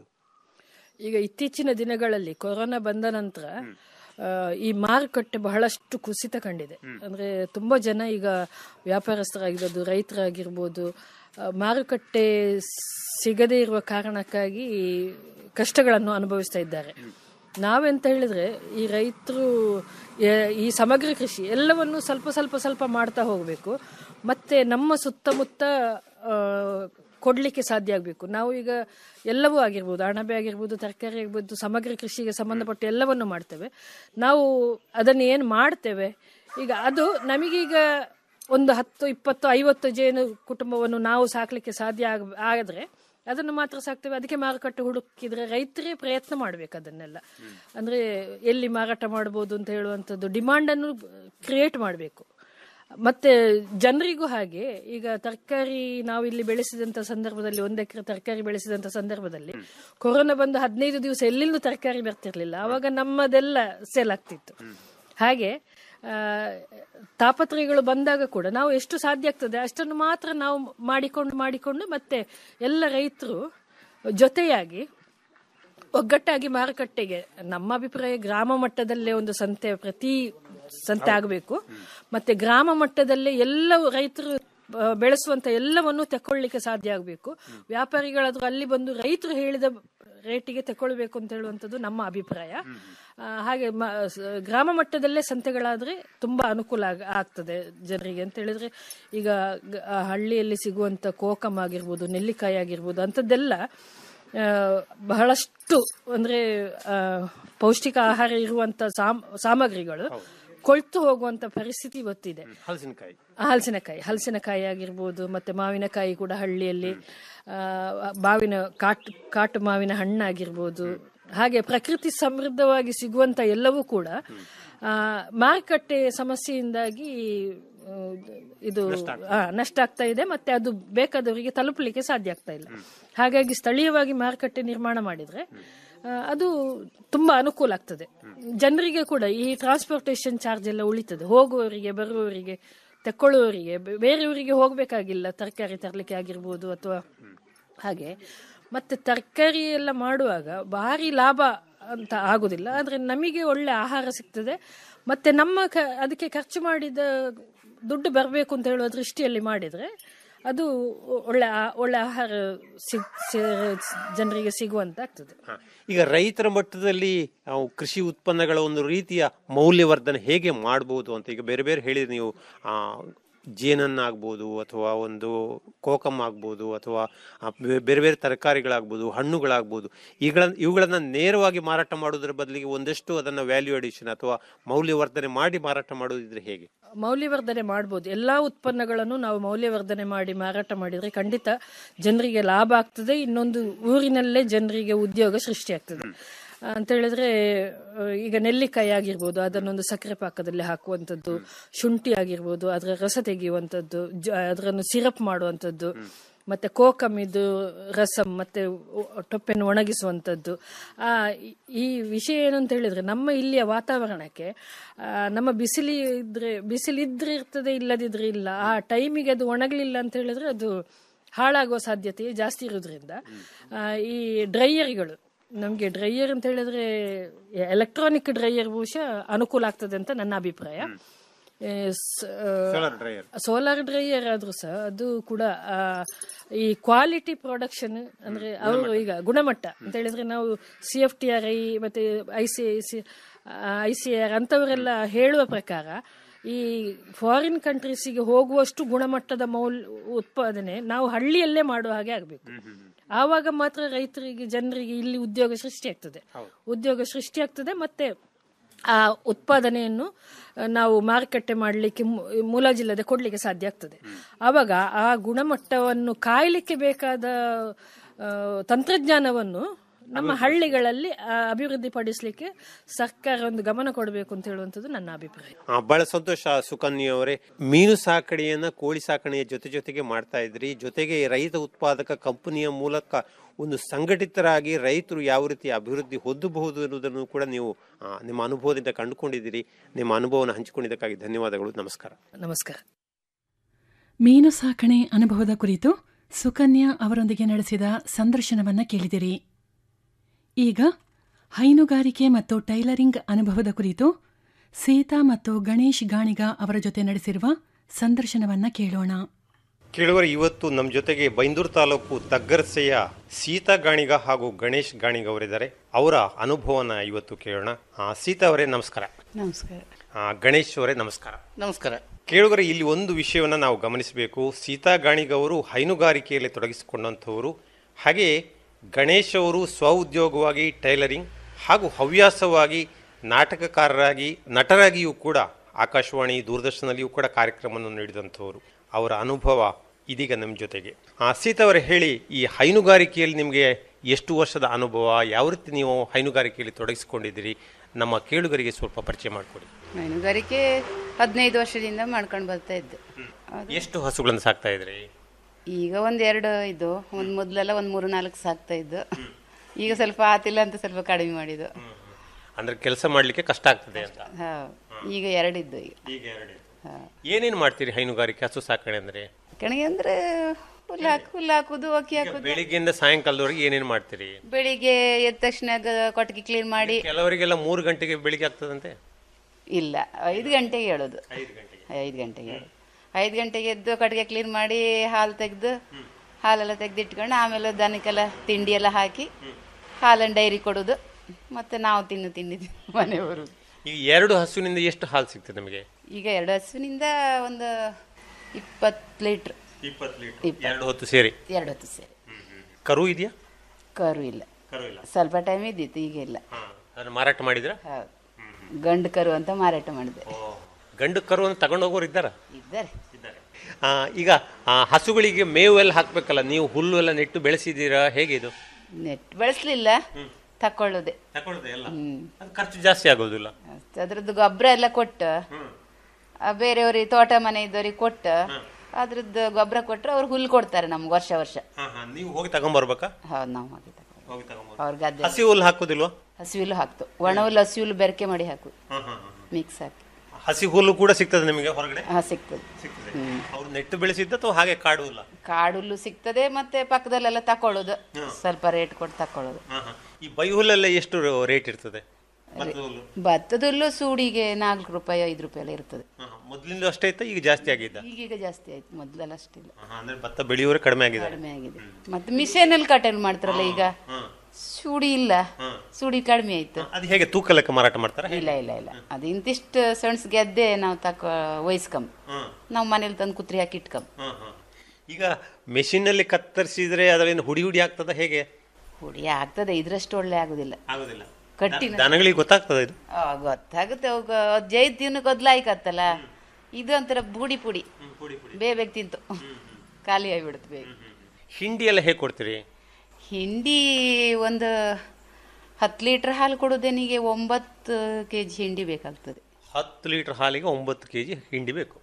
E: ಈಗ ಇತ್ತೀಚಿನ ದಿನಗಳಲ್ಲಿ ಕೊರೋನಾ ಬಂದ ನಂತರ ಆ, ಈ ಮಾರುಕಟ್ಟೆ ಬಹಳಷ್ಟು ಕುಸಿತ ಕಂಡಿದೆ ಅಂದ್ರೆ ತುಂಬಾ ಜನ ಈಗ ವ್ಯಾಪಾರಸ್ಥರಾಗಿರ್ಬೋದು ರೈತರಾಗಿರ್ಬೋದು ಆ, ಮಾರುಕಟ್ಟೆ ಸಿಗದೇ ಇರುವ ಕಾರಣಕ್ಕಾಗಿ ಕಷ್ಟಗಳನ್ನು ಅನುಭವಿಸ್ತಾ ಇದ್ದಾರೆ ನಾವೆಂತ ಹೇಳಿದ್ರೆ ಈ ರೈತರು ಈ ಸಮಗ್ರ ಕೃಷಿ ಎಲ್ಲವನ್ನು ಸ್ವಲ್ಪ ಸ್ವಲ್ಪ ಸ್ವಲ್ಪ ಮಾಡ್ತಾ ಹೋಗಬೇಕು ಮತ್ತೆ ನಮ್ಮ ಸುತ್ತಮುತ್ತ ಆ, ಕೊಡ್ಲಿಕ್ಕೆ ಸಾಧ್ಯ ಆಗಬೇಕು ನಾವು ಈಗ ಎಲ್ಲವೂ ಆಗಿರ್ಬೋದು ಅಣಬೆ ಆಗಿರ್ಬೋದು ತರಕಾರಿ ಆಗಿರ್ಬೋದು ಸಮಗ್ರ ಕೃಷಿಗೆ ಸಂಬಂಧಪಟ್ಟ ಎಲ್ಲವನ್ನು ಮಾಡ್ತೇವೆ ನಾವು ಅದನ್ನು ಏನು ಮಾಡ್ತೇವೆ ಈಗ ಅದು ನಮಗೀಗ ಒಂದು ಹತ್ತು ಇಪ್ಪತ್ತು ಐವತ್ತು ಜೇನು ಕುಟುಂಬವನ್ನು ನಾವು ಸಾಕ್ಲಿಕ್ಕೆ ಸಾಧ್ಯ ಆಗ ಆದರೆ ಅದನ್ನು ಮಾತ್ರ ಸಾಕ್ತೇವೆ ಅದಕ್ಕೆ ಮಾರುಕಟ್ಟೆ ಹುಡುಕಿದ್ರೆ ರೈತರೇ ಪ್ರಯತ್ನ ಮಾಡ್ಬೇಕು ಅದನ್ನೆಲ್ಲ ಅಂದ್ರೆ ಎಲ್ಲಿ ಮಾರಾಟ ಮಾಡ್ಬೋದು ಅಂತ ಹೇಳುವಂಥದ್ದು ಡಿಮಾಂಡನ್ನು ಕ್ರಿಯೇಟ್ ಮಾಡಬೇಕು ಮತ್ತೆ ಜನರಿಗೂ ಹಾಗೆ ಈಗ ತರಕಾರಿ ನಾವು ಇಲ್ಲಿ ಬೆಳೆಸಿದಂತ ಸಂದರ್ಭದಲ್ಲಿ ಒಂದ್ ಎಕರೆ ತರಕಾರಿ ಬೆಳೆಸಿದಂತ ಸಂದರ್ಭದಲ್ಲಿ ಕೊರೋನಾ ಬಂದು ಹದಿನೈದು ದಿವಸ ಎಲ್ಲಿಂದ ತರಕಾರಿ ಬರ್ತಿರ್ಲಿಲ್ಲ ಅವಾಗ ನಮ್ಮದೆಲ್ಲ ಸೇಲ್ ಆಗ್ತಿತ್ತು ಹಾಗೆ ಆ, ತಾಪತ್ರಯಗಳು ಬಂದಾಗ ಕೂಡ ನಾವು ಎಷ್ಟು ಸಾಧ್ಯ ಆಗ್ತದೆ ಅಷ್ಟನ್ನು ಮಾತ್ರ ನಾವು ಮಾಡಿಕೊಂಡು ಮಾಡಿಕೊಂಡು ಮತ್ತೆ ಎಲ್ಲ ರೈತರು ಜೊತೆಯಾಗಿ ಒಗ್ಗಟ್ಟಾಗಿ ಮಾರುಕಟ್ಟೆಗೆ ನಮ್ಮ ಅಭಿಪ್ರಾಯ ಗ್ರಾಮ ಮಟ್ಟದಲ್ಲೇ ಒಂದು ಸಂತೆ ಪ್ರತಿ ಸಂತೆ ಆಗಬೇಕು ಮತ್ತೆ ಗ್ರಾಮ ಮಟ್ಟದಲ್ಲೇ ಎಲ್ಲವೂ ರೈತರು ಆ, ಬೆಳೆಸುವಂತ ಎಲ್ಲವನ್ನು ತಕೊಳ್ಳಿಕ್ಕೆ ಸಾಧ್ಯ ಆಗಬೇಕು ವ್ಯಾಪಾರಿಗಳಾದ್ರೂ ಅಲ್ಲಿ ಬಂದು ರೈತರು ಹೇಳಿದ ರೇಟಿಗೆ ತಗೊಳ್ಬೇಕು ಅಂತ ಹೇಳುವಂಥದ್ದು ನಮ್ಮ ಅಭಿಪ್ರಾಯ ಆ, ಹಾಗೆ ಮ- ಸ- ಗ್ರಾಮ ಮಟ್ಟದಲ್ಲೇ ಸಂತೆಗಳಾದ್ರೆ ತುಂಬಾ ಅನುಕೂಲ ಆಗ- ಆಗ್ತದೆ ಜನರಿಗೆ ಅಂತ ಹೇಳಿದ್ರೆ ಈಗ ಗ- ಆ ಹಳ್ಳಿಯಲ್ಲಿ ಸಿಗುವಂತ ಕೋಕಮ್ ಆಗಿರ್ಬೋದು ನೆಲ್ಲಿಕಾಯಿ ಆಗಿರ್ಬೋದು ಅಂಥದ್ದೆಲ್ಲ ಆ, ಬಹಳಷ್ಟು ಅಂದ್ರೆ ಆ, ಪೌಷ್ಟಿಕ ಆಹಾರ ಇರುವಂತ ಸಾಮ್- ಸಾಮಗ್ರಿಗಳು ಕೊಳ್ತು ಹೋಗುವಂತ ಪರಿಸ್ಥಿತಿ ಇವತ್ತಿದೆ
D: ಹಲಸಿನಕಾಯಿ
E: ಹಲಸಿನಕಾಯಿ ಹಲಸಿನಕಾಯಿ ಆಗಿರ್ಬೋದು ಮತ್ತೆ ಮಾವಿನಕಾಯಿ ಕೂಡ ಹಳ್ಳಿಯಲ್ಲಿ ಆ, ಮಾವಿನ ಕಾಟು ಕಾಟು ಮಾವಿನ ಹಣ್ಣಾಗಿರ್ಬೋದು ಹಾಗೆ ಪ್ರಕೃತಿ ಸಮೃದ್ಧವಾಗಿ ಸಿಗುವಂತ ಎಲ್ಲವೂ ಕೂಡ ಆ, ಮಾರುಕಟ್ಟೆ ಸಮಸ್ಯೆಯಿಂದಾಗಿ ಆ, ಇದು ಆ, ನಷ್ಟ ಆಗ್ತಾ ಇದೆ ಮತ್ತೆ ಅದು ಬೇಕಾದವರಿಗೆ ತಲುಪಲಿಕ್ಕೆ ಸಾಧ್ಯ ಆಗ್ತಾ ಇಲ್ಲ ಹಾಗಾಗಿ ಸ್ಥಳೀಯವಾಗಿ ಮಾರುಕಟ್ಟೆ ನಿರ್ಮಾಣ ಮಾಡಿದ್ರೆ ಆ, ಅದು ತುಂಬಾ ಅನುಕೂಲ ಆಗ್ತದೆ ಜನರಿಗೆ ಕೂಡ ಈ ಟ್ರಾನ್ಸ್ಪೋರ್ಟೇಷನ್ ಚಾರ್ಜ್ ಎಲ್ಲ ಉಳಿತದೆ ಹೋಗುವವರಿಗೆ ಬರುವವರಿಗೆ ತೆಕ್ಕೊಳ್ಳುವವರಿಗೆ ಬೆ- ಬೇರೆಯವರಿಗೆ ಹೋಗ್ಬೇಕಾಗಿಲ್ಲ ತರಕಾರಿ ತರಲಿಕ್ಕೆ ಆಗಿರ್ಬೋದು ಅಥವಾ ಹಾಗೆ ಮತ್ತೆ ತರಕಾರಿ ಎಲ್ಲ ಮಾಡುವಾಗ ಭಾರಿ ಲಾಭ ಅಂತ ಆಗುದಿಲ್ಲ ಆದ್ರೆ ನಮಗೆ ಒಳ್ಳೆ ಆಹಾರ ಸಿಗ್ತದೆ ಮತ್ತೆ ನಮ್ಮ ಕ- ಅದಕ್ಕೆ ಖರ್ಚು ಮಾಡಿದ ದುಡ್ಡು ಬರಬೇಕು ಅಂತ ಹೇಳುವ ದೃಷ್ಟಿಯಲ್ಲಿ ಮಾಡಿದ್ರೆ ಅದು ಒಳ್ಳೆ ಆ- ಒಳ್ಳೆ ಆಹಾರ ಸಿಗ್ ಸಿ- ಜನರಿಗೆ ಸಿಗುವಂತ ಆಗ್ತದೆ
D: ಹ. ಈಗ ರೈತರ ಮಟ್ಟದಲ್ಲಿ ನಾವು ಕೃಷಿ ಉತ್ಪನ್ನಗಳ ಒಂದು ರೀತಿಯ ಮೌಲ್ಯವರ್ಧನೆ ಹೇಗೆ ಮಾಡಬಹುದು ಅಂತ ಈಗ ಬೇರೆ ಬೇರೆ ಹೇಳಿದ್ರೆ ನೀವು ಆ, ಜೇನನ್ನಾಗ್ಬೋದು ಅಥವಾ ಒಂದು ಕೋಕಮ್ ಆಗ್ಬೋದು ಅಥವಾ ಆ, ಬೆ- ಬೇರೆ ಬೇರೆ ತರಕಾರಿಗಳಾಗ್ಬೋದು ಹಣ್ಣುಗಳಾಗ್ಬೋದು ಈಗಳ ಇವುಗಳನ್ನ ನೇರವಾಗಿ ಮಾರಾಟ ಮಾಡೋದ್ರ ಬದಲಿಗೆ ಒಂದಷ್ಟು ಅದನ್ನ ವ್ಯಾಲ್ಯೂ ಅಡಿಷನ್ ಅಥವಾ ಮೌಲ್ಯವರ್ಧನೆ ಮಾಡಿ ಮಾರಾಟ ಮಾಡೋದಿದ್ರೆ ಹೇಗೆ
E: ಮೌಲ್ಯವರ್ಧನೆ ಮಾಡ್ಬೋದು ಎಲ್ಲಾ ಉತ್ಪನ್ನಗಳನ್ನು ನಾವು ಮೌಲ್ಯವರ್ಧನೆ ಮಾಡಿ ಮಾರಾಟ ಮಾಡಿದ್ರೆ ಖಂಡಿತ ಜನರಿಗೆ ಲಾಭ ಆಗ್ತದೆ ಇನ್ನೊಂದು ಊರಿನಲ್ಲೇ ಜನರಿಗೆ ಉದ್ಯೋಗ ಸೃಷ್ಟಿ ಆಗ್ತದೆ ಅಂತ ಹೇಳಿದ್ರೆ ಆ, ಈಗ ನೆಲ್ಲಿಕಾಯಿ ಆಗಿರ್ಬೋದು ಅದನ್ನೊಂದು ಸಕ್ಕರೆ ಪಾಕದಲ್ಲಿ ಹಾಕುವಂಥದ್ದು ಶುಂಠಿ ಆಗಿರ್ಬೋದು ಅದರ ರಸ ತೆಗೆಯುವಂಥದ್ದು ಜ- ಅದರನ್ನು ಸಿರಪ್ ಮಾಡುವಂಥದ್ದು ಮತ್ತೆ ಕೋಕಮ್ ಇದು ರಸಂ ಮತ್ತೆ ಒ- ಟೊಪ್ಪೆಯನ್ನು ಒಣಗಿಸುವಂಥದ್ದು ಆ ಈ- ಈ ವಿಷಯ ಏನು ಅಂತ ಹೇಳಿದ್ರೆ ನಮ್ಮ ಇಲ್ಲಿಯ ವಾತಾವರಣಕ್ಕೆ ಆ, ನಮ್ಮ ಬಿಸಿಲಿ ಇದ್ರೆ ಬಿಸಿಲಿದ್ರೆ ಇರ್ತದೆ ಇಲ್ಲದಿದ್ರೆ ಇಲ್ಲ ಆ ಟೈಮಿಗೆ ಅದು ಒಣಗಲಿಲ್ಲ ಅಂತ ಹೇಳಿದ್ರೆ ಅದು ಹಾಳಾಗುವ ಸಾಧ್ಯತೆ ಜಾಸ್ತಿ ಇರೋದ್ರಿಂದ ಆ, ಈ ಡ್ರೈಯರ್ಗಳು ನಮಗೆ ಡ್ರೈಯರ್ ಅಂತ ಹೇಳಿದ್ರೆ ಎಲೆಕ್ಟ್ರಾನಿಕ್ ಡ್ರೈಯರ್ ಬಹುಶಃ ಅನುಕೂಲ ಆಗ್ತದೆ ಅಂತ ನನ್ನ ಅಭಿಪ್ರಾಯ ಏ, ಸ- ಆ,
D: ಸೋಲಾರ್ ಡ್ರೈಯರ್
E: ಸೋಲಾರ್ ಡ್ರೈಯರ್ ಆದ್ರೂ ಸಹ ಅದು ಕೂಡ ಆ, ಈ ಕ್ವಾಲಿಟಿ ಪ್ರೊಡಕ್ಷನ್ ಅಂದ್ರೆ ಅವರು ಈಗ ಗುಣಮಟ್ಟ ಅಂತ ಹೇಳಿದ್ರೆ ನಾವು C F T R I ಮತ್ತೆ I C I C I C R ಅಂತವರೆಲ್ಲ ಹೇಳುವ ಪ್ರಕಾರ ಈ ಫಾರಿನ್ ಕಂಟ್ರೀಸಿಗೆ ಹೋಗುವಷ್ಟು ಗುಣಮಟ್ಟದ ಮೌಲ್ ಉತ್ಪಾದನೆ ನಾವು ಹಳ್ಳಿಯಲ್ಲೇ ಮಾಡುವ ಹಾಗೆ ಆಗಬೇಕು ಆವಾಗ ಮಾತ್ರ ರೈತರಿಗೆ ಜನರಿಗೆ ಇಲ್ಲಿ ಉದ್ಯೋಗ ಸೃಷ್ಟಿ ಆಗ್ತದೆ ಉದ್ಯೋಗ ಸೃಷ್ಟಿ ಆಗ್ತದೆ ಮತ್ತೆ ಆ ಉತ್ಪಾದನೆಯನ್ನು ಆ, ನಾವು ಮಾರುಕಟ್ಟೆ ಮಾಡಲಿಕ್ಕೆ ಮುಲಾಜಿಲ್ಲದೆ ಕೊಡಲಿಕ್ಕೆ ಸಾಧ್ಯ ಆಗ್ತದೆ ಆವಾಗ ಆ ಗುಣಮಟ್ಟವನ್ನು ಕಾಯಲಿಕ್ಕೆ ಬೇಕಾದ ಆ, ತಂತ್ರಜ್ಞಾನವನ್ನು ನಮ್ಮ ಹಳ್ಳಿಗಳಲ್ಲಿ ಆ, ಅಭಿವೃದ್ಧಿಪಡಿಸಲಿಕ್ಕೆ ಸರ್ಕಾರ ಒಂದು ಗಮನ ಕೊಡಬೇಕು ಅಂತ ಹೇಳುವಂಥದ್ದು ನನ್ನ ಅಭಿಪ್ರಾಯ
D: ಆ, ಬಹಳ ಸಂತೋಷ ಸುಕನ್ಯಾ ಅವರೇ ಮೀನು ಸಾಕಣೆಯನ್ನ ಕೋಳಿ ಸಾಕಣೆಯ ಜೊತೆ ಜೊತೆಗೆ ಮಾಡ್ತಾ ಇದ್ರಿ ಜೊತೆಗೆ ರೈತ ಉತ್ಪಾದಕ ಕಂಪನಿಯ ಮೂಲಕ ಒಂದು ಸಂಘಟಿತರಾಗಿ ರೈತರು ಯಾವ ರೀತಿ ಅಭಿವೃದ್ಧಿ ಹೊಂದಬಹುದು ಎನ್ನುವುದನ್ನು ಕೂಡ ನೀವು ಆ, ನಿಮ್ಮ ಅನುಭವದಿಂದ ಕಂಡುಕೊಂಡಿದ್ದೀರಿ ನಿಮ್ಮ ಅನುಭವವನ್ನು ಹಂಚಿಕೊಂಡಿದ್ದಕ್ಕಾಗಿ ಧನ್ಯವಾದಗಳು ನಮಸ್ಕಾರ
E: ನಮಸ್ಕಾರ
B: ಮೀನು ಸಾಕಣೆ ಅನುಭವದ ಕುರಿತು ಸುಕನ್ಯಾ ಅವರೊಂದಿಗೆ ನಡೆಸಿದ ಸಂದರ್ಶನವನ್ನ ಕೇಳಿದಿರಿ ಈಗ ಹೈನುಗಾರಿಕೆ ಮತ್ತು ಟೈಲರಿಂಗ್ ಅನುಭವದ ಕುರಿತು ಸೀತಾ ಮತ್ತು ಗಣೇಶ್ ಗಾಣಿಗ ಅವರ ಜೊತೆ ನಡೆಸಿರುವ ಸಂದರ್ಶನವನ್ನ ಕೇಳೋಣ
D: ಕೇಳುವರೆ ಇವತ್ತು ನಮ್ಮ ಜೊತೆಗೆ ಬೈಂದೂರು ತಾಲೂಕು ತಗ್ಗರಸೆಯ ಸೀತಾ ಗಾಣಿಗ ಹಾಗೂ ಗಣೇಶ್ ಗಾಣಿಗ ಅವರಿದ್ದಾರೆ ಅವರ ಅನುಭವನ ಇವತ್ತು ಕೇಳೋಣ ಆ, ಸೀತಾ ಅವರೇ ನಮಸ್ಕಾರ
F: ನಮಸ್ಕಾರ
D: ಆ, ಗಣೇಶ್ ಅವರೇ ನಮಸ್ಕಾರ
F: ನಮಸ್ಕಾರ
D: ಕೇಳುಗರೆ ಇಲ್ಲಿ ಒಂದು ವಿಷಯವನ್ನು ನಾವು ಗಮನಿಸಬೇಕು ಸೀತಾ ಗಾಣಿಗ ಅವರು ಹೈನುಗಾರಿಕೆಯಲ್ಲಿ ತೊಡಗಿಸಿಕೊಂಡಂಥವರು ಹಾಗೆ ಗಣೇಶ್ ಅವರು ಸ್ವಉದ್ಯೋಗವಾಗಿ ಟೈಲರಿಂಗ್ ಹಾಗೂ ಹವ್ಯಾಸವಾಗಿ ನಾಟಕಕಾರರಾಗಿ ನಟರಾಗಿಯೂ ಕೂಡ ಆಕಾಶವಾಣಿ ದೂರದರ್ಶನದಲ್ಲಿಯೂ ಕೂಡ ಕಾರ್ಯಕ್ರಮವನ್ನು ನೀಡಿದಂಥವರು ಅವರ ಅನುಭವ ಇದೀಗ ನಮ್ಮ ಜೊತೆಗೆ ಆ ಸೀತಾ ಅವರೇ ಹೇಳಿ ಈ ಹೈನುಗಾರಿಕೆಯಲ್ಲಿ ನಿಮಗೆ ಎಷ್ಟು ವರ್ಷದ ಅನುಭವ ಯಾವ ರೀತಿ ನೀವು ಹೈನುಗಾರಿಕೆಯಲ್ಲಿ ತೊಡಗಿಸಿಕೊಂಡಿದ್ದೀರಿ ನಮ್ಮ ಕೇಳುಗರಿಗೆ ಸ್ವಲ್ಪ ಪರಿಚಯ ಮಾಡಿಕೊಡಿ
F: ಹೈನುಗಾರಿಕೆ ಹದಿನೈದು ವರ್ಷದಿಂದ ಮಾಡ್ಕೊಂಡು ಬರ್ತಾ ಇದ್ದೆ
D: ಎಷ್ಟು ಹಸುಗಳನ್ನು ಸಾಕ್ತಾ ಇದ್ರಿ
F: ಈಗ ಒಂದ್ ಎರಡು ಇದು ಒಂದ್ ಮೊದ್ಲೆಲ್ಲ ಒಂದ್ ಮೂರು ನಾಲ್ಕು ಸಾಕ್ತಾ ಇದ್ದು ಈಗ ಸ್ವಲ್ಪ ಆತಿಲ್ಲ ಅಂತ ಸ್ವಲ್ಪ ಕಡಿಮೆ ಮಾಡಿದ್ದು
D: ಅಂದ್ರೆ ಕೆಲಸ ಮಾಡ್ಲಿಕ್ಕೆ ಕಷ್ಟ ಆಗ್ತದೆ ಅಂತ
F: ಹಾ ಈಗ ಎರಡಿದ್ದು ಈಗ
D: ಈಗ ಎರಡು
F: ಹಾ
D: ಏನೇನ್ ಮಾಡ್ತೀರಿ ಹೈನುಗಾರಿಕೆ ಹಸು ಸಾಕಣೆ ಅಂದ್ರೆ
F: ಕಣಿಗೆ ಅಂದ್ರೆ ಹುಲ್ಲು ಹಾಕಿ ಹುಲ್ಲು ಹಾಕುದು ಅಕ್ಕಿ ಹಾಕುದು
D: ಬೆಳಿಗ್ಗೆಯಿಂದ ಸಾಯಂಕಾಲದವರೆಗೆ ಏನೇನ್ ಮಾಡ್ತೀರಿ
F: ಬೆಳಿಗ್ಗೆ ಎದ್ದ ತಕ್ಷಣ ಗ- ಕೊಟ್ಟಿಗೆ ಕ್ಲೀನ್ ಮಾಡಿ
D: ಕೆಲವರಿಗೆಲ್ಲ ಮೂರು ಗಂಟೆಗೆ ಬೆಳಿಗ್ಗೆ ಆಗ್ತದಂತೆ
F: ಇಲ್ಲ ಐದು ಗಂಟೆಗೆ ಹೇಳೋದು ಐದು ಗಂಟೆಗೆ ಹೇಳೋದು ಐದು ಗಂಟೆಗೆ ಎದ್ದು ಕಟ್ಟಿಗೆ ಕ್ಲೀನ್ ಮಾಡಿ ಹಾಲು ತೆಗೆದು ಹಾಲೆಲ್ಲ ತೆಗೆದಿಟ್ಕೊಂಡು ಆಮೇಲೆ ದನಕ್ಕೆಲ್ಲ ತಿಂಡಿ ಎಲ್ಲ ಹಾಕಿ ಹಾಲನ್ನು ಡೈರಿ ಕೊಡೋದು ಮತ್ತೆ ನಾವು ತಿನ್ನು ತಿಂದಿದ್ವಿ ಮನೆಯವರು
D: ಈಗ ಎರಡು ಹಸುವಿನಿಂದ ಎಷ್ಟು ಹಾಲು ಸಿಗ್ತದೆ ನಮಗೆ
F: ಈಗ ಎರಡು ಹಸುವಿನಿಂದ ಒಂದು ಇಪ್ಪತ್ತು ಲೀಟ್ರ್
D: ಇಪ್ಪತ್ತು ಲೀಟರ್ ಎರಡು ಹೊತ್ತು ಸೇರಿ
F: ಎರಡು ಹೊತ್ತು ಸೇರಿ
D: ಕರು ಇದೆಯಾ
F: ಕರು ಇಲ್ಲ
D: ಕರು ಇಲ್ಲ
F: ಸ್ವಲ್ಪ ಟೈಮ್ ಇದ್ದಿತ್ತು ಈಗ ಇಲ್ಲ
D: ಅದನ್ನ ಮಾರಾಟ ಮಾಡಿದ್ರ
F: ಹೌದು ಗಂಡು ಕರು ಅಂತ ಮಾರಾಟ ಮಾಡಿದೆ
D: ಗಂಡು ಕರುವನ್ನು ತಗೊಂಡೋಗೋರು ಇದ್ದಾರ
F: ಇದ್ದಾರೆ
D: ಆ, ಈಗ ಆ, ಹಸುಗಳಿಗೆ ಮೇವು ಎಲ್ಲ ಹಾಕ್ಬೇಕಲ್ಲ ನೀವು ಹುಲ್ಲು ಎಲ್ಲ ನೆಟ್ಟು ಬೆಳೆಸಿದ್ದೀರಾ ಹೇಗೆ ಇದು
F: ನೆಟ್ ಬೆಳೆಸ್ಲಿಲ್ಲ ತಕೊಳ್ಳೋದೆ
D: ತಗೊಳ್ಳದೆ ಎಲ್ಲ
F: ಹ್ಮ್
D: ಅದು ಖರ್ಚು ಜಾಸ್ತಿ ಆಗೋದಿಲ್ಲ
F: ಅಷ್ಟೇ. ಅದ್ರದ್ದು ಗೊಬ್ಬರ ಎಲ್ಲ ಕೊಟ್ಟು ಆ ಬೇರೆಯವ್ರಿಗೆ ತೋಟ ಮನೆ ಇದ್ದವ್ರಿಗೆ ಕೊಟ್ಟು ಅದ್ರದ್ದು ಗೊಬ್ಬರ ಕೊಟ್ರೆ ಅವ್ರು ಹುಲ್ಲು ಕೊಡ್ತಾರೆ ನಮ್ಗೆ ವರ್ಷ ವರ್ಷ
D: ನೀವು ಹೋಗಿ ತಗೊಂಬರ್ಬೇಕಾ
F: ಹೌದು ನಾವು ಹಾಕಿ ತಗೊಂಡು
D: ಹೋಗಿ ತಗೊಂಬರ್
F: ಅವ್ರ ಗದ್ದೆ
D: ಹಸಿ ಹುಲ್ಲು ಹಾಕೋದಿಲ್ವಾ
F: ಹಸಿವಿಲು ಹಾಕ್ತು ಒಣ ಹುಲ್ಲು ಹಸಿ ಹುಲ್ಲು ಬೆರಕೆ ಮಾಡಿ ಹಾಕು ಮಿಕ್ಸ್ ಹಾಕಿ
D: ಹಸಿ ಹುಲ್ಲು ಕೂಡ ಸಿಗ್ತದೆ ನಿಮಗೆ ಹೊರಗಡೆ
F: ಹಾ ಸಿಗ್ತದೆ
D: ಸಿಗ್ತದೆ
F: ಹ್ಮ್.
D: ಅವ್ರು ನೆಟ್ಟು ಬೆಳೆಸಿದ್ದ ಅಥವಾ ಹಾಗೆ ಕಾಡು ಹುಲ್ಲ
F: ಕಾಡು ಹುಲ್ಲು ಸಿಗ್ತದೆ ಮತ್ತೆ ಪಕ್ಕದಲ್ಲೆಲ್ಲ ತಕೊಳ್ಳೋದು ಸ್ವಲ್ಪ ರೇಟ್ ಕೊಟ್ಟು ತಕೊಳ್ಳೋದು
D: ಈ ಬೈ ಹುಲ್ಲೆಲ್ಲ ಎಷ್ಟು ರೇಟ್ ಇರ್ತದೆ ಭತ್ತದ ಹುಲ್ಲು
F: ಭತ್ತದ ಹುಲ್ಲು ಸೂಡಿಗೆ ನಾಲ್ಕು ರೂಪಾಯಿ ಐದು ರೂಪಾಯಿ ಎಲ್ಲ ಇರ್ತದೆ
D: ಮೊದಲಿಂದ ಅಷ್ಟೇ ಇತ್ತ ಈಗ ಜಾಸ್ತಿ ಆಗಿದ್ದ
F: ಈಗೀಗ ಜಾಸ್ತಿ ಆಯ್ತು ಮೊದಲೆಲ್ಲ ಅಷ್ಟಿಲ್ಲ
D: ಅಂದ್ರೆ ಭತ್ತ ಬೆಳೆಯುವವರೇ ಕಡಿಮೆ ಆಗಿದೆ
F: ಕಡಿಮೆ ಆಗಿದೆ ಮತ್ತೆ ಮಿಷನಲ್ಲಿ ಕಟಲ್ ಮಾಡ್ತಾರಲ್ಲ ಈಗ ಸುಡಿ ಇಲ್ಲ ಸುಡಿ ಕಡಿಮೆ ಆಯ್ತು
D: ಅದು ಹೇಗೆ ತೂಕ ಲೆಕ್ಕ ಮಾರಾಟ ಮಾಡ್ತಾರ
F: ಇಲ್ಲ ಇಲ್ಲ ಇಲ್ಲ ಅದು ಇಂತಿಷ್ಟು ಸಣ್ಸ್ ಗೆದ್ದೆ ನಾವು ತಕ ವಹಿಸ್ಕಂಬ ನಾವು ಮನೇಲಿ ತಂದು ಕುತ್ರಿ ಹಾಕಿ ಇಟ್ಕಂಬ
D: ಈಗ ಮೆಷಿನ್ ಅಲ್ಲಿ ಕತ್ತರಿಸಿದ್ರೆ ಅದರಿಂದ ಹುಡಿ ಹುಡಿ ಆಗ್ತದ ಹೇಗೆ
F: ಹುಡಿ ಆಗ್ತದೆ ಇದ್ರಷ್ಟು ಒಳ್ಳೆ ಆಗುದಿಲ್ಲ
D: ಆಗೋದಿಲ್ಲ
F: ಕಟ್ಟಿನ
D: ದನಗಳಿಗೆ ಗೊತ್ತಾಗ್ತದ ಇದು
F: ಆ, ಗೊತ್ತಾಗುತ್ತೆ ಅವಾಗ ಜೈ ತಿನ್ನು ಗೊದ್ಲಾಯ್ಕತ್ತಲ್ಲ ಇದು ಒಂಥರ ಬುಡಿ ಪುಡಿ ಬೇಗ ತಿಂತು ಖಾಲಿ ಆಗಿಬಿಡುತ್ತೆ ಬೇಗ
D: ಹಿಂಡಿ ಎಲ್ಲ ಹೇಗೆ ಕೊಡ್ತೀರಿ
F: ಹಿಂಡಿ ಒಂದು ಹತ್ತು ಲೀಟ್ರ್ ಹಾಲು ಕೊಡೋದೇನಿಗೆ ಒಂಬತ್ತು ಕೆ ಜಿ ಹಿಂಡಿ ಬೇಕಾಗ್ತದೆ
D: ಹತ್ತು ಲೀಟರ್ ಹಾಲಿಗೆ ಒಂಬತ್ತು ಕೆ ಜಿ ಹಿಂಡಿ ಬೇಕು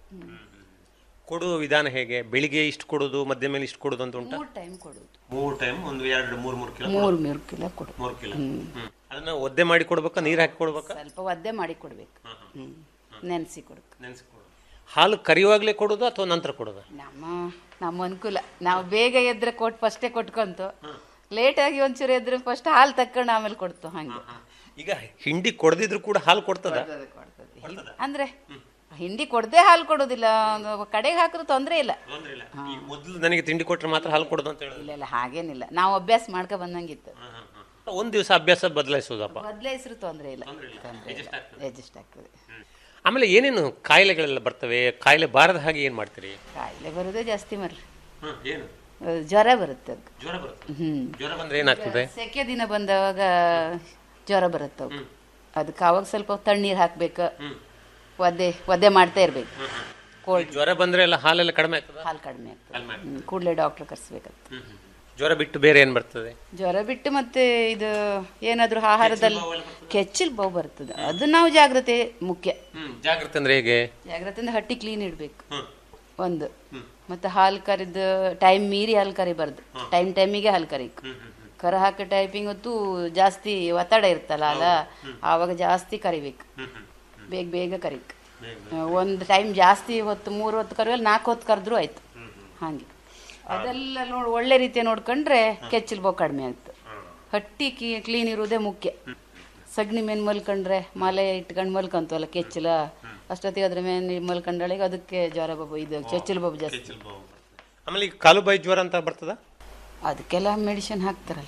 D: ಕೊಡುವ ವಿಧಾನ ಹೇಗೆ ಬೆಳಿಗ್ಗೆ ಇಷ್ಟು ಕೊಡೋದು ಮಧ್ಯ ಮೇಲೆ ಇಷ್ಟು ಕೊಡೋದು ಅಂತ ಉಂಟಾ
F: ಮೂರು ಟೈಮ್ ಕೊಡೋದು
D: ಮೂರು ಟೈಮ್ ಒಂದು ಎರಡು ಮೂರು ಮೂರು ಕಿಲೋ
F: ಮೂರು ಮೂರು ಕಿಲೋ ಕೊಡು
D: ಮೂರು ಕಿಲೋ ಅದನ್ನ ಒದ್ದೆ ಮಾಡಿ ಕೊಡ್ಬೇಕಾ ನೀರು ಹಾಕಿ ಕೊಡ್ಬೇಕಾ
F: ಸ್ವಲ್ಪ ಒದ್ದೆ ಮಾಡಿ ಕೊಡ್ಬೇಕು ಹ್ಞೂ ನೆನೆಸಿ ಕೊಡ್ಬೇಕು
D: ನೆನೆಸಿ ಹಾಲು ಕರಿಯುವಾಗಲೇ ಕೊಡೋದು ಅಥವಾ ನಂತರ ಕೊಡೋದು
F: ನಮ್ಮ ನಮ್ಮ ಅನುಕೂಲ ನಾವು ಬೇಗ ಎದ್ರೆ ಕೊಟ್ಟು ಫಸ್ಟೇ ಕೊಟ್ಕೊಂತು ಲೇಟಾಗಿ ಒಂಚೂರು ಎದ್ರೆ ಫಸ್ಟ್ ಹಾಲು ತಕ್ಕೊಂಡು ಆಮೇಲೆ ಕೊಡ್ತು ಹಂಗೆ
D: ಈಗ ಹಿಂಡಿ ಕೊಡದಿದ್ರು ಕೂಡ ಹಾಲು ಕೊಡ್ತದ
F: ಕೊಡ್ತದೆ. ಅಂದ್ರೆ ಹಿಂಡಿ ಕೊಡದೆ ಹಾಲು ಕೊಡೋದಿಲ್ಲ ಒಂದು ಕಡೆಗೆ ಹಾಕಿದ್ರು ತೊಂದರೆ ಇಲ್ಲ
D: ಈಗ ಮೊದಲು ನನಗೆ ತಿಂಡಿ ಕೊಟ್ರೆ ಮಾತ್ರ ಹಾಲು ಕೊಡೋದು ಅಂತ ಹೇಳೋದು
F: ಇಲ್ಲ ಇಲ್ಲ ಹಾಗೇನಿಲ್ಲ ನಾವು ಅಭ್ಯಾಸ ಮಾಡ್ಕೊ ಬಂದಂಗಿತ್ತು
D: ಒಂದು ದಿವಸ ಅಭ್ಯಾಸ ಬದಲಾಯಿಸೋದಪ್ಪ
F: ಬದಲಾಯಿಸ್ರು ತೊಂದರೆ ಇಲ್ಲ ತೊಂದರೆ ಇಲ್ಲ ಅಡ್ಜಸ್ಟ್ ಆಗ್ತದೆ
D: ಆಮೇಲೆ ಏನೇನು ಕಾಯಿಲೆಗಳೆಲ್ಲ ಬರ್ತವೆ ಕಾಯಿಲೆ ಬಾರದ ಹಾಗೆ ಏನು ಮಾಡ್ತೀರಿ
F: ಕಾಯಿಲೆ ಬರೋದೇ ಜಾಸ್ತಿ ಮರ್ರಿ
D: ಏನು
F: ಅಹ್, ಜ್ವರ ಬರುತ್ತೆ ಅದಕ್ಕೆ
D: ಜ್ವರ ಬರುತ್ತೆ
F: ಹ್ಮ್
D: ಜ್ವರ ಬಂದ್ರೆ ಏನಾಗ್ತದೆ
F: ಸೆಕೆ ದಿನ ಬಂದವಾಗ ಜ್ವರ ಬರುತ್ತೆ ಅವಕ್ಕೆ ಅದಕ್ಕೆ ಅವಾಗ ಸ್ವಲ್ಪ ತಣ್ಣೀರು ಹಾಕ್ಬೇಕು ಒದ್ದೆ ಒದ್ದೆ ಮಾಡ್ತಾ ಇರ್ಬೇಕು ಕೋಲ್ಡ್
D: ಜ್ವರ ಬಂದ್ರೆ ಎಲ್ಲ ಹಾಲೆಲ್ಲ ಕಡಿಮೆ ಆಗ್ತದ
F: ಹಾಲು ಕಡಿಮೆ ಆಗ್ತದೆ ಕೂಡಲೇ ಡಾಕ್ಟರ್ ಕರ್ಸ್ಬೇಕಾಗ್ತದೆ
D: ಜ್ವರ ಬಿಟ್ಟು ಬೇರೆ ಏನು ಬರ್ತದೆ
F: ಜ್ವರ ಬಿಟ್ಟು ಮತ್ತೆ ಇದು ಏನಾದರೂ ಆಹಾರದಲ್ಲಿ ಕೆಚ್ಚಲ್ ಬಾವು ಬರ್ತದೆ ಅದು ನಾವು ಜಾಗ್ರತೆ ಮುಖ್ಯ
D: ಜಾಗ್ರತೆ ಅಂದ್ರೆ ಹೇಗೆ
F: ಜಾಗ್ರತೆ ಅಂದ್ರೆ ಹಟ್ಟಿ ಕ್ಲೀನ್ ಇಡಬೇಕು ಒಂದು ಮತ್ತೆ ಹಾಲು ಕರಿದು ಟೈಮ್ ಮೀರಿ ಹಾಲು ಕರಿಬಾರ್ದು ಟೈಮ್ ಟೈಮಿಗೆ ಹಾಲು ಕರಿಬೇಕು ಕರ ಹಾಕೋ ಟೈಪಿಂಗ್ ಹೊತ್ತು ಜಾಸ್ತಿ ಒತ್ತಡ ಇರ್ತಲ್ಲ ಅಲ್ಲ ಆವಾಗ ಜಾಸ್ತಿ ಕರಿಬೇಕು ಬೇಗ ಬೇಗ ಕರಿಬೇಕು ಒಂದು ಟೈಮ್ ಜಾಸ್ತಿ ಹೊತ್ತು ಮೂರು ಹೊತ್ತು ಕರಿವಲ್ಲಿ ನಾಲ್ಕು ಹೊತ್ತು ಕರೆದ್ರೂ ಆಯ್ತು ಹಾಗೆ ಅದೆಲ್ಲ ನೋಡಿ ಒಳ್ಳೆ ರೀತಿಯ ನೋಡ್ಕೊಂಡ್ರೆ ಕೆಚ್ಚಲ್ ಬೋವು ಕಡಿಮೆ ಆಗ್ತದೆ ಹಟ್ಟಿ ಕ್ಲೀನ್ ಇರುವುದೇ ಮುಖ್ಯ ಸಗಣಿ ಮೇನ್ ಮಲ್ಕೊಂಡ್ರೆ ಮಲೆ ಇಟ್ಕೊಂಡು ಮಲ್ಕೊಂತವಲ್ಲ ಕೆಚ್ಚಲ ಅಷ್ಟೊತ್ತಿಗೆ ಅದ್ರ ಮೇಲೆ ಮಲ್ಕೊಂಡಳಿಗೆ ಅದಕ್ಕೆ ಜ್ವರ ಬಾಬು ಇದು ಕೆಚ್ಚಲು ಬಾಬು ಜಾಸ್ತಿ
D: ಆಮೇಲೆ ಈಗ ಕಾಲು ಬಾಯಿ ಜ್ವರ ಅಂತ ಬರ್ತದ
F: ಅದಕ್ಕೆಲ್ಲ ಮೆಡಿಸಿನ್ ಹಾಕ್ತಾರಲ್ಲ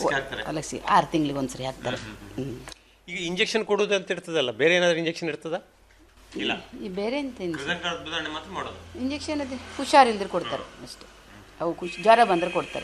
F: ಲಸಿ ಆರು ತಿಂಗಳಿಗೆ ಒಂದ್ಸರಿ ಹಾಕ್ತಾರೆ ಹ್ಮ್.
D: ಈಗ ಇಂಜೆಕ್ಷನ್ ಕೊಡೋದು ಅಂತ ಇರ್ತದಲ್ಲ ಬೇರೆ ಏನಾದ್ರು ಇಂಜೆಕ್ಷನ್ ಇರ್ತದ ಇಲ್ಲ
F: ಈ ಬೇರೆ ಎಂತ
D: ಬದಲಾವಣೆ ಮಾತ್ರ ಮಾಡೋದು
F: ಇಂಜೆಕ್ಷನ್ ಅದೇ ಹುಷಾರಿಲ್ದ್ರೆ ಕೊಡ್ತಾರೆ ಅಷ್ಟೇ ಅವು ಖುಷಿ ಜ್ವರ ಬಂದ್ರೆ ಕೊಡ್ತಾರೆ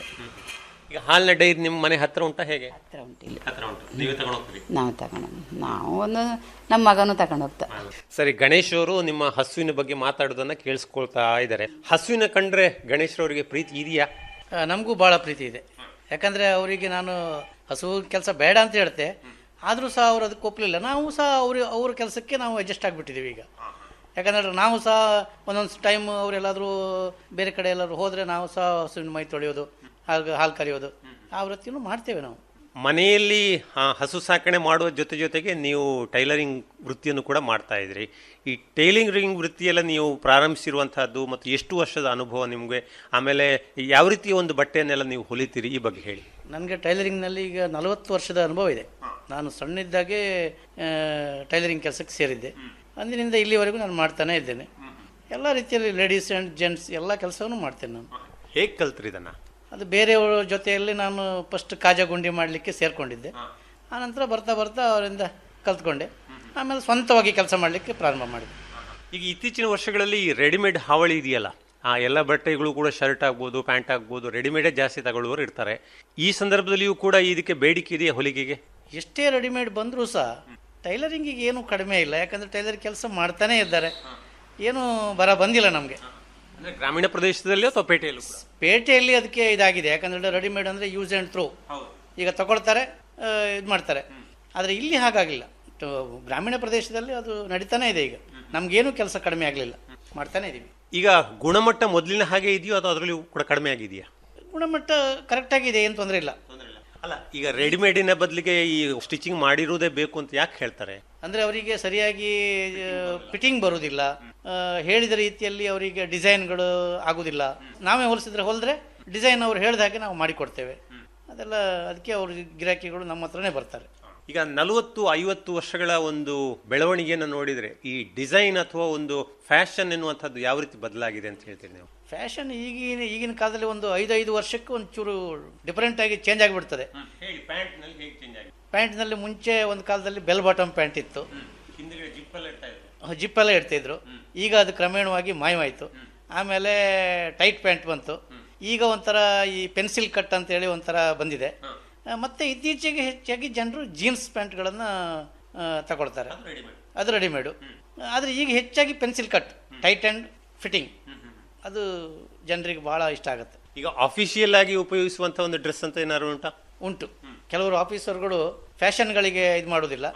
D: ಈಗ ಹಾಲಿನ ಡೈರಿ ನಿಮ್ಮ ಮನೆ ಹತ್ರ ಉಂಟಾ ಹೇಗೆ
F: ಹತ್ರ ಉಂಟು ಇಲ್ಲಿ
D: ಹತ್ರ ಉಂಟು ನೀವೇ ತಗೊಂಡು ಹೋಗ್ತೀರಿ
F: ನಾವು ತಗೊಂಡು ನಾವು ಒಂದು ನಮ್ಮ ಮಗನೂ ತಗೊಂಡು ಹೋಗ್ತಾ
D: ಸರಿ ಗಣೇಶ್ ಅವರು ನಿಮ್ಮ ಹಸುವಿನ ಬಗ್ಗೆ ಮಾತಾಡೋದನ್ನ ಕೇಳಿಸ್ಕೊಳ್ತಾ ಇದ್ದಾರೆ ಹಸುವಿನ ಕಂಡ್ರೆ ಗಣೇಶ್ ಅವರಿಗೆ ಪ್ರೀತಿ ಇದೆಯಾ
G: ಆ, ನಮಗೂ ಭಾಳ ಪ್ರೀತಿ ಇದೆ ಯಾಕಂದರೆ ಅವರಿಗೆ ನಾನು ಹಸು ಕೆಲಸ ಬೇಡ ಅಂತ ಹೇಳ್ತೆ ಆದರೂ ಸಹ ಅವರು ಅದಕ್ಕೆ ಒಪ್ಪಲಿಲ್ಲ ನಾವು ಸಹ ಅವ್ರ ಅವ್ರ ಕೆಲಸಕ್ಕೆ ನಾವು ಅಡ್ಜಸ್ಟ್ ಆಗಿಬಿಟ್ಟಿದ್ದೀವಿ ಈಗ ಯಾಕಂದ್ರೆ ನಾವು ಸಹ ಒಂದೊಂದು ಟೈಮ್ ಅವರೆಲ್ಲಾದರೂ ಬೇರೆ ಕಡೆ ಎಲ್ಲಾದರೂ ಹೋದರೆ ನಾವು ಸಹ ಹಸುವಿನ ಮೈ ತೊಳೆಯೋದು ಹಾಲು ಹಾಲು ಕರೆಯೋದು ಆ ವೃತ್ತಿನೂ ಮಾಡ್ತೇವೆ ನಾವು
D: ಮನೆಯಲ್ಲಿ ಆ, ಹಸು ಸಾಕಣೆ ಮಾಡುವ ಜೊತೆ ಜೊತೆಗೆ ನೀವು ಟೈಲರಿಂಗ್ ವೃತ್ತಿಯನ್ನು ಕೂಡ ಮಾಡ್ತಾ ಇದ್ರಿ ಈ ಟೈಲರಿಂಗ್ ವೃತ್ತಿಯೆಲ್ಲ ನೀವು ಪ್ರಾರಂಭಿಸಿರುವಂತಹದ್ದು ಮತ್ತು ಎಷ್ಟು ವರ್ಷದ ಅನುಭವ ನಿಮಗೆ ಆಮೇಲೆ ಯಾವ ರೀತಿಯ ಒಂದು ಬಟ್ಟೆಯನ್ನೆಲ್ಲ ನೀವು ಹೊಲಿತೀರಿ ಈ ಬಗ್ಗೆ ಹೇಳಿ
G: ನನಗೆ ಟೈಲರಿಂಗ್ನಲ್ಲಿ ಈಗ ನಲವತ್ತು ವರ್ಷದ ಅನುಭವ ಇದೆ ನಾನು ಸಣ್ಣಿದ್ದಾಗೆ ಆ, ಟೈಲರಿಂಗ್ ಕೆಲಸಕ್ಕೆ ಸೇರಿದ್ದೆ ಅಂದಿನಿಂದ ಇಲ್ಲಿವರೆಗೂ ನಾನು ಮಾಡ್ತಾನೆ ಇದ್ದೇನೆ ಎಲ್ಲ ರೀತಿಯಲ್ಲಿ ಲೇಡೀಸ್ ಆ್ಯಂಡ್ ಜೆಂಟ್ಸ್ ಎಲ್ಲ ಕೆಲಸವನ್ನು ಮಾಡ್ತೇನೆ ನಾನು
D: ಹೇಗೆ ಕಲ್ತ್ರಿ ಇದನ್ನ
G: ಅದು ಬೇರೆಯವರ ಜೊತೆಯಲ್ಲಿ ನಾನು ಫಸ್ಟ್ ಕಾಜಾ ಗುಂಡಿ ಮಾಡಲಿಕ್ಕೆ ಸೇರಿಕೊಂಡಿದ್ದೆ ಆನಂತರ ಬರ್ತಾ ಬರ್ತಾ ಅವರಿಂದ ಕಲ್ತ್ಕೊಂಡೆ ಆಮೇಲೆ ಸ್ವಂತವಾಗಿ ಕೆಲಸ ಮಾಡಲಿಕ್ಕೆ ಪ್ರಾರಂಭ ಮಾಡಿದೆ
D: ಈಗ ಇತ್ತೀಚಿನ ವರ್ಷಗಳಲ್ಲಿ ರೆಡಿಮೇಡ್ ಹಾವಳಿ ಇದೆಯಲ್ಲ ಆ ಎಲ್ಲ ಬಟ್ಟೆಗಳು ಕೂಡ ಶರ್ಟ್ ಆಗ್ಬೋದು ಪ್ಯಾಂಟ್ ಆಗ್ಬೋದು ರೆಡಿಮೇಡೇ ಜಾಸ್ತಿ ತಗೊಳ್ಳುವವರು ಇರ್ತಾರೆ ಈ ಸಂದರ್ಭದಲ್ಲಿಯೂ ಕೂಡ ಇದಕ್ಕೆ ಬೇಡಿಕೆ ಇದೆಯಾ ಹೊಲಿಗೆಗೆ
G: ಎಷ್ಟೇ ರೆಡಿಮೇಡ್ ಬಂದರೂ ಸಹ ಟೈಲರಿಂಗಿಗೆ ಏನೂ ಕಡಿಮೆ ಇಲ್ಲ ಯಾಕಂದರೆ ಟೈಲರ್ ಕೆಲಸ ಮಾಡ್ತಾನೇ ಇದ್ದಾರೆ ಏನೂ ಬರ ಬಂದಿಲ್ಲ ನಮಗೆ
D: ಅಂದ್ರೆ ಗ್ರಾಮೀಣ ಪ್ರದೇಶದಲ್ಲಿ ಅಥವಾ ಪೇಟೆಯಲ್ಲೂ ಕೂಡ
G: ಪೇಟೆಯಲ್ಲಿ ಅದಕ್ಕೆ ಇದಾಗಿದೆ ಯಾಕಂದ್ರೆ ರೆಡಿಮೇಡ್ ಅಂದರೆ ಯೂಸ್ ಆ್ಯಂಡ್ ಥ್ರೂ ಈಗ ತಗೊಳ್ತಾರೆ ಇದು ಮಾಡ್ತಾರೆ ಆದರೆ ಇಲ್ಲಿ ಹಾಗಾಗಿಲ್ಲ ಟ- ಗ್ರಾಮೀಣ ಪ್ರದೇಶದಲ್ಲಿ ಅದು ನಡೀತಾನೆ ಇದೆ ಈಗ ನಮಗೇನು ಕೆಲಸ ಕಡಿಮೆ ಆಗಲಿಲ್ಲ ಮಾಡ್ತಾನೆ ಇದ್ದೀವಿ
D: ಈಗ ಗುಣಮಟ್ಟ ಮೊದಲಿನ ಹಾಗೆ ಇದೆಯೋ ಅಥವಾ ಅದರಲ್ಲಿ ಕೂಡ ಕಡಿಮೆ ಆಗಿದೆಯಾ
G: ಗುಣಮಟ್ಟ ಕರೆಕ್ಟಾಗಿದೆ ಏನು ತೊಂದರೆ ಇಲ್ಲ
D: ಅಲ್ಲ ಈಗ ರೆಡಿಮೇಡಿನ ಬದಲಿಗೆ ಈ ಸ್ಟಿಚಿಂಗ್ ಮಾಡಿರುವುದೇ ಬೇಕು ಅಂತ ಯಾಕೆ ಹೇಳ್ತಾರೆ
G: ಅಂದರೆ ಅವರಿಗೆ ಸರಿಯಾಗಿ ಫಿಟ್ಟಿಂಗ್ ಬರುವುದಿಲ್ಲ ಆ, ಹೇಳಿದ ರೀತಿಯಲ್ಲಿ ಅವರಿಗೆ ಡಿಸೈನ್ಗಳು ಆಗುವುದಿಲ್ಲ ನಾವೇ ಹೊಲಿಸಿದ್ರೆ ಹೊಲಿದ್ರೆ ಡಿಸೈನ್ ಅವ್ರು ಹೇಳಿದ ಹಾಗೆ ನಾವು ಮಾಡಿಕೊಡ್ತೇವೆ ಅದೆಲ್ಲ ಅದಕ್ಕೆ ಅವ್ರ ಗಿರಾಕಿಗಳು ನಮ್ಮ ಹತ್ರನೇ ಬರ್ತಾರೆ
D: ಈಗ ನಲವತ್ತು ಐವತ್ತು ವರ್ಷಗಳ ಒಂದು ಬೆಳವಣಿಗೆಯನ್ನು ನೋಡಿದ್ರೆ ಈ ಡಿಸೈನ್ ಅಥವಾ ಒಂದು ಫ್ಯಾಷನ್ ಎನ್ನುವಂಥದ್ದು ಯಾವ ರೀತಿ ಬದಲಾಗಿದೆ ಅಂತ ಹೇಳ್ತೀರಿ ನೀವು
G: ಫ್ಯಾಷನ್ ಈಗಿನ ಈಗಿನ ಕಾಲದಲ್ಲಿ ಒಂದು ಐದು ಐದು ವರ್ಷಕ್ಕೆ ಒಂಚೂರು ಡಿಫರೆಂಟ್ ಆಗಿ ಚೇಂಜ್ ಆಗಿಬಿಡ್ತದೆ
D: ಹೇಳಿ ಪ್ಯಾಂಟ್ನಲ್ಲಿ ಹೇಗೆ ಚೇಂಜ್ ಆಗಿದೆ
G: ಪ್ಯಾಂಟ್ನಲ್ಲಿ ಮುಂಚೆ ಒಂದು ಕಾಲದಲ್ಲಿ ಬೆಲ್ ಬಾಟಮ್ ಪ್ಯಾಂಟ್ ಇತ್ತು
D: ಹಿಂದಿಗೆ ಜಿಪ್ಪಲ್ಲಿ ಇರ್ತಾ ಇದೆ
G: ಜಿಪ್ಪೆಲ್ಲ ಇಡ್ತಿದ್ರು ಈಗ ಅದು ಕ್ರಮೇಣವಾಗಿ ಮಾಯವಾಯಿತು ಆಮೇಲೆ ಟೈಟ್ ಪ್ಯಾಂಟ್ ಬಂತು ಈಗ ಒಂಥರ ಈ ಪೆನ್ಸಿಲ್ ಕಟ್ ಅಂತೇಳಿ ಒಂಥರ ಬಂದಿದೆ ಆ, ಮತ್ತೆ ಇತ್ತೀಚೆಗೆ ಹೆಚ್ಚಾಗಿ ಜನರು ಜೀನ್ಸ್ ಪ್ಯಾಂಟ್ಗಳನ್ನು ತಗೊಳ್ತಾರೆ ಅದು ರೆಡಿಮೇಡು ಆದರೆ ಈಗ ಹೆಚ್ಚಾಗಿ pencil cut tight and fitting ಅದು ಜನರಿಗೆ ಭಾಳ ಇಷ್ಟ ಆಗುತ್ತೆ
D: ಈಗ ಅಫಿಷಿಯಲ್ ಆಗಿ ಉಪಯೋಗಿಸುವಂತ ಒಂದು ಡ್ರೆಸ್ ಅಂತ ಏನಾದ್ರು ಉಂಟಾ
G: ಉಂಟು ಕೆಲವರು ಆಫೀಸರ್ಗಳು ಫ್ಯಾಷನ್ಗಳಿಗೆ ಇದು ಮಾಡೋದಿಲ್ಲ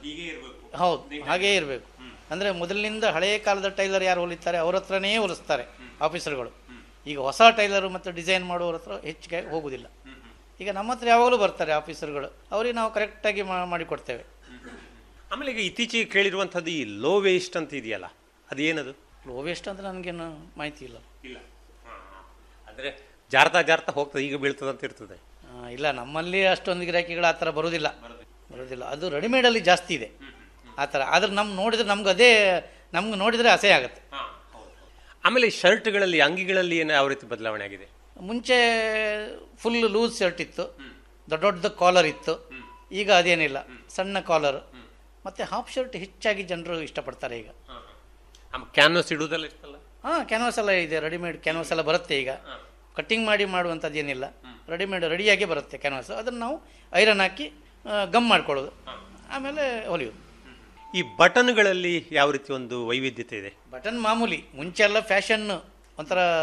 G: ಹೌದು ಹಾಗೇ ಇರಬೇಕು ಅಂದರೆ ಮೊದಲಿನಿಂದ ಹಳೆಯ ಕಾಲದ ಟೈಲರ್ ಯಾರು ಹೊಲಿತಾರೆ ಅವ್ರ ಹತ್ರನೇ ಹೊಲಿಸ್ತಾರೆ ಆಫೀಸರ್ಗಳು ಈಗ ಹೊಸ ಟೈಲರು ಮತ್ತು ಡಿಸೈನ್ ಮಾಡುವವ್ರ ಹತ್ರ ಹೆಚ್ಚಿಗೆ ಹೋಗುವುದಿಲ್ಲ ಈಗ ನಮ್ಮ ಹತ್ರ ಯಾವಾಗಲೂ ಬರ್ತಾರೆ ಆಫೀಸರ್ಗಳು ಅವ್ರಿಗೆ ನಾವು ಕರೆಕ್ಟಾಗಿ ಮಾಡಿಕೊಡ್ತೇವೆ
D: ಆಮೇಲೆ ಈಗ ಇತ್ತೀಚೆಗೆ ಕೇಳಿರುವಂಥದ್ದು ಈ ಲೋ ವೇಸ್ಟ್ ಅಂತ ಇದೆಯಲ್ಲ ಅದೇನದು
G: ಲೋ ವೇಸ್ಟ್ ಅಂತ ನನಗೇನು ಮಾಹಿತಿ ಇಲ್ಲ
D: ಇಲ್ಲ ಅಂದ್ರೆ ಜಾರ್ತಾ ಜಾರ್ತಾ ಹೋಗ್ತದೆ ಈಗ ಬೀಳ್ತದೆ ಅಂತ ಇರ್ತದೆ
G: ಆ, ಇಲ್ಲ ನಮ್ಮಲ್ಲಿ ಅಷ್ಟೊಂದು ಗಿರಾಕಿಗಳು ಆ ಥರ ಬರೋದಿಲ್ಲ ಬರೋದಿಲ್ಲ ಅದು ರೆಡಿಮೇಡಲ್ಲಿ ಜಾಸ್ತಿ ಇದೆ ಆ ಥರ ಆದ್ರೆ ನಮ್ಮ ನೋಡಿದ್ರೆ ನಮ್ಗೆ ಅದೇ ನಮ್ಗೆ ನೋಡಿದರೆ ಅಸಹ್ಯ ಆಗುತ್ತೆ
D: ಆಮೇಲೆ ಶರ್ಟ್ಗಳಲ್ಲಿ ಅಂಗಿಗಳಲ್ಲಿ ಏನು ಯಾವ ರೀತಿ ಬದಲಾವಣೆ ಆಗಿದೆ
G: ಮುಂಚೆ ಫುಲ್ ಲೂಸ್ ಶರ್ಟ್ ಇತ್ತು ದೊಡ್ಡ ದೊಡ್ಡ ಕಾಲರ್ ಇತ್ತು ಈಗ ಅದೇನಿಲ್ಲ ಸಣ್ಣ ಕಾಲರ್ ಮತ್ತೆ ಹಾಫ್ ಶರ್ಟ್ ಹೆಚ್ಚಾಗಿ ಜನರು ಇಷ್ಟಪಡ್ತಾರೆ ಈಗ
D: ಕ್ಯಾನ್ವಸ್ ಇಡುವುದೆಲ್ಲ ಇರ್ತಲ್ಲ
G: ಹಾಂ ಕ್ಯಾನ್ವಾಸ್ ಎಲ್ಲ ಇದೆ ರೆಡಿಮೇಡ್ ಕ್ಯಾನ್ವಾಸ್ ಎಲ್ಲ ಬರುತ್ತೆ ಈಗ ಕಟ್ಟಿಂಗ್ ಮಾಡಿ ಮಾಡುವಂಥದ್ದು ಏನಿಲ್ಲ ರೆಡಿಮೇಡ್ ರೆಡಿಯಾಗಿ ಬರುತ್ತೆ ಕ್ಯಾನ್ವಾಸ್ ಅದನ್ನು ನಾವು ಐರನ್ ಹಾಕಿ ಆ, ಗಮ್ ಮಾಡ್ಕೊಳ್ಳೋದು ಆಮೇಲೆ ಹೊಲಿಯೋದು
D: ಈ ಬಟನ್ಗಳಲ್ಲಿ ಯಾವ ರೀತಿ ಒಂದು ವೈವಿಧ್ಯತೆ ಇದೆ
G: ಬಟನ್ ಮಾಮೂಲಿ ಮುಂಚೆ ಎಲ್ಲ ಫ್ಯಾಷನ್ ಒಂಥರ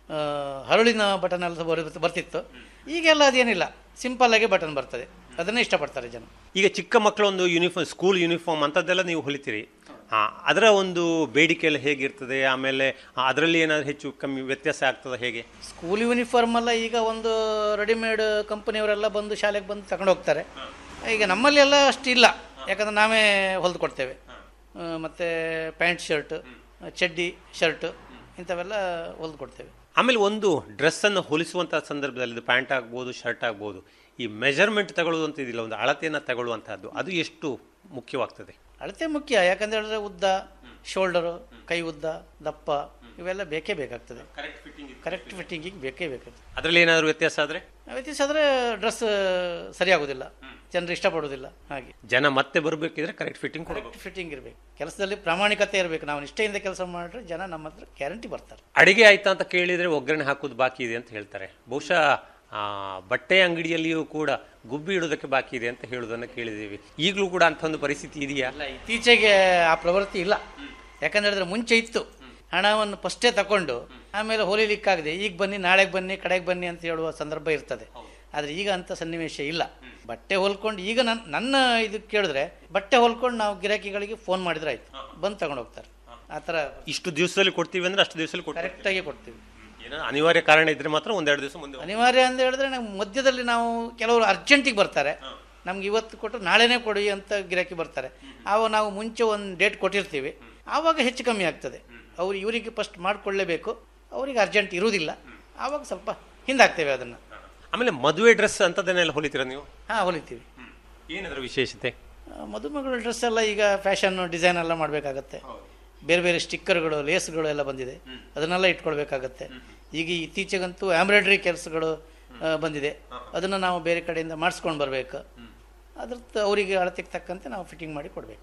G: ಆ, ಹರಳಿನ ಬಟನ್ ಎಲ್ಲ ಬರ್- ಬರ್ತಿತ್ತು ಈಗೆಲ್ಲ ಅದೇನಿಲ್ಲ ಸಿಂಪಲ್ ಆಗಿ ಬಟನ್ ಬರ್ತದೆ ಅದನ್ನೇ ಇಷ್ಟಪಡ್ತಾರೆ ಜನ
D: ಈಗ ಚಿಕ್ಕ ಮಕ್ಕಳ ಒಂದು ಯೂನಿಫಾರ್ಮ್ ಸ್ಕೂಲ್ ಯೂನಿಫಾರ್ಮ್ ಅಂಥದ್ದೆಲ್ಲ ನೀವು ಹೊಲಿತೀರಿ ಹಾ ಅದರ ಒಂದು ಬೇಡಿಕೆ ಎಲ್ಲ ಹೇಗಿರ್ತದೆ ಆಮೇಲೆ ಅದರಲ್ಲಿ ಏನಾದರೂ ಹೆಚ್ಚು ಕಮ್ಮಿ ವ್ಯತ್ಯಾಸ ಆಗ್ತದೆ ಹೇಗೆ
G: ಸ್ಕೂಲ್ ಯೂನಿಫಾರ್ಮ್ ಎಲ್ಲ ಈಗ ಒಂದು ರೆಡಿಮೇಡ್ ಕಂಪನಿಯವರೆಲ್ಲ ಬಂದು ಶಾಲೆಗೆ ಬಂದು ತಗೊಂಡು ಹೋಗ್ತಾರೆ ಈಗ ನಮ್ಮಲ್ಲಿ ಎಲ್ಲ ಅಷ್ಟು ಇಲ್ಲ ಯಾಕಂದ್ರೆ ನಾವೇ ಹೊಲಿದು ಕೊಡ್ತೇವೆ ಆ, ಮತ್ತೆ ಪ್ಯಾಂಟ್ ಶರ್ಟ್ ಚಡ್ಡಿ ಶರ್ಟ್ ಇಂಥವೆಲ್ಲ ಹೊಲಿದು ಕೊಡ್ತೇವೆ
D: ಆಮೇಲೆ ಒಂದು ಡ್ರೆಸ್ಸನ್ನು ಹೊಲಿಸುವಂಥ ಸಂದರ್ಭದಲ್ಲಿ ಇದು ಪ್ಯಾಂಟ್ ಆಗ್ಬೋದು ಶರ್ಟ್ ಆಗ್ಬೋದು ಈ ಮೆಜರ್ಮೆಂಟ್ ತಗೊಳ್ಳೋದು ಅಂತ ಇದಿಲ್ಲ ಒಂದು ಅಳತೆಯನ್ನು ತಗೊಳ್ಳುವಂತಹದ್ದು ಅದು ಎಷ್ಟು ಮುಖ್ಯವಾಗ್ತದೆ
G: ಅಳತೆ ಮುಖ್ಯ ಯಾಕಂತ ಹೇಳಿದ್ರೆ ಉದ್ದ ಶೋಲ್ಡರು ಕೈ ಉದ್ದ ದಪ್ಪ ಇವೆಲ್ಲ ಬೇಕೇ ಬೇಕಾಗ್ತದೆ ಕರೆಕ್ಟ್ ಫಿಟ್ಟಿಂಗಿಗೆ ಬೇಕೇ ಬೇಕಾಗ್ತದೆ
D: ಅದರಲ್ಲಿ ಏನಾದರೂ ವ್ಯತ್ಯಾಸ ಆದರೆ
G: ವ್ಯತ್ಯಾಸ ಆದರೆ ಡ್ರೆಸ್ ಸರಿಯಾಗೋದಿಲ್ಲ ಜನರು ಇಷ್ಟಪಡೋದಿಲ್ಲ ಹಾಗೆ
D: ಜನ ಮತ್ತೆ ಬರಬೇಕಿದ್ರೆ ಕರೆಕ್ಟ್ ಫಿಟ್ಟಿಂಗ್ ಕೊಡಬೇಕು
G: ಕರೆಕ್ಟ್ ಫಿಟ್ಟಿಂಗ್ ಇರಬೇಕು ಕೆಲಸದಲ್ಲಿ ಪ್ರಾಮಾಣಿಕತೆ ಇರಬೇಕು ನಾವು ನಿಷ್ಠೆಯಿಂದ ಕೆಲಸ ಮಾಡಿದ್ರೆ ಜನ ನಮ್ಮ ಹತ್ರ ಗ್ಯಾರಂಟಿ ಬರ್ತಾರೆ
D: ಅಡಿಗೆ ಆಯ್ತಾ ಅಂತ ಕೇಳಿದರೆ ಒಗ್ಗರಣೆ ಹಾಕೋದು ಬಾಕಿ ಇದೆ ಅಂತ ಹೇಳ್ತಾರೆ ಬಹುಶಃ ಆ, ಬಟ್ಟೆ ಅಂಗಡಿಯಲ್ಲಿಯೂ ಕೂಡ ಗುಬ್ಬಿ ಇಡೋದಕ್ಕೆ ಬಾಕಿ ಇದೆ ಅಂತ ಹೇಳೋದನ್ನು ಕೇಳಿದ್ದೀವಿ ಈಗಲೂ ಕೂಡ ಅಂಥ ಒಂದು ಪರಿಸ್ಥಿತಿ ಇದೆಯಾ
G: ಅಲ್ಲ ಇತ್ತೀಚೆಗೆ ಆ ಪ್ರವೃತ್ತಿ ಇಲ್ಲ ಯಾಕಂತ ಹೇಳಿದ್ರೆ ಮುಂಚೆ ಇತ್ತು ಹಣವನ್ನು ಫಸ್ಟೇ ತಕೊಂಡು ಆಮೇಲೆ ಹೊಲಿಲಿಕ್ಕಾಗದೆ ಈಗ ಬನ್ನಿ ನಾಳೆಗೆ ಬನ್ನಿ ಕಡೆಗೆ ಬನ್ನಿ ಅಂತ ಹೇಳುವ ಸಂದರ್ಭ ಇರ್ತದೆ ಆದರೆ ಈಗ ಅಂಥ ಸನ್ನಿವೇಶ ಇಲ್ಲ ಬಟ್ಟೆ ಹೊಲ್ಕೊಂಡು ಈಗ ನನ್ನ ನನ್ನ ಇದು ಕೇಳಿದ್ರೆ ಬಟ್ಟೆ ಹೊಲ್ಕೊಂಡು ನಾವು ಗಿರಾಕಿಗಳಿಗೆ ಫೋನ್ ಮಾಡಿದ್ರೆ ಆಯ್ತು ಬಂದು ತಗೊಂಡು ಹೋಗ್ತಾರೆ ಆ ಥರ
D: ಇಷ್ಟು ದಿವಸದಲ್ಲಿ ಕೊಡ್ತೀವಿ ಅಂದ್ರೆ ಅಷ್ಟು ದಿವಸದಲ್ಲಿ ಕೊಡ್ತೀವಿ
G: ಕರೆಕ್ಟಾಗಿ ಕೊಡ್ತೀವಿ
D: ಏನೋ ಅನಿವಾರ್ಯ ಕಾರಣ ಇದ್ರೆ ಮಾತ್ರ ಒಂದೆರಡು ದಿವಸ ಮುಂದೆ ಹೋಗ್ತೀವಿ.
G: ಅನಿವಾರ್ಯ ಅಂತ ಹೇಳಿದ್ರೆ ನಾವು ಮಧ್ಯದಲ್ಲಿ ನಾವು ಕೆಲವರು ಅರ್ಜೆಂಟಿಗೆ ಬರ್ತಾರೆ ನಮ್ಗೆ ಇವತ್ತು ಕೊಟ್ಟು ನಾಳೆನೇ ಕೊಡಿ ಅಂತ ಗಿರಾಕಿ ಬರ್ತಾರೆ ಆವಾಗ ನಾವು ಮುಂಚೆ ಒಂದು ಡೇಟ್ ಕೊಟ್ಟಿರ್ತೀವಿ ಆವಾಗ ಹೆಚ್ಚು ಕಮ್ಮಿ ಆಗ್ತದೆ ಅವ್ರು ಇವರಿಗೆ ಫಸ್ಟ್ ಮಾಡಿಕೊಳ್ಳೇಬೇಕು ಅವರಿಗೆ ಅರ್ಜೆಂಟ್ ಇರುವುದಿಲ್ಲ ಆವಾಗ ಸ್ವಲ್ಪ ಹಿಂದಾಗ್ತೇವೆ ಅದನ್ನು
D: ಆಮೇಲೆ ಮದುವೆ ಡ್ರೆಸ್ ಅಂತದನ್ನೆಲ್ಲ ಹೊಲಿತೀರಾ ನೀವು
G: ಹಾಂ ಹೊಲಿತೀವಿ
D: ಏನದ್ರ ವಿಶೇಷತೆ
G: ಆ, ಮದುಮಗಳ ಡ್ರೆಸ್ ಎಲ್ಲ ಈಗ ಫ್ಯಾಷನ್ ಡಿಸೈನ್ ಎಲ್ಲ ಮಾಡಬೇಕಾಗತ್ತೆ ಬೇರೆ ಬೇರೆ ಸ್ಟಿಕ್ಕರ್ಗಳು ಲೇಸ್ಗಳು ಎಲ್ಲ ಬಂದಿದೆ ಅದನ್ನೆಲ್ಲ ಇಟ್ಕೊಳ್ಬೇಕಾಗತ್ತೆ ಈಗ ಇತ್ತೀಚೆಗಂತೂ ಎಂಬ್ರಾಯ್ಡ್ರಿ ಕೆಲಸಗಳು ಬಂದಿದೆ ಅದನ್ನು ನಾವು ಬೇರೆ ಕಡೆಯಿಂದ ಮಾಡಿಸ್ಕೊಂಡು ಬರಬೇಕು ಅದ್ರ ತ- ಅವರಿಗೆ ಅಳತೆಗೆ ತಕ್ಕಂತೆ ನಾವು ಫಿಟ್ಟಿಂಗ್ ಮಾಡಿ ಕೊಡಬೇಕು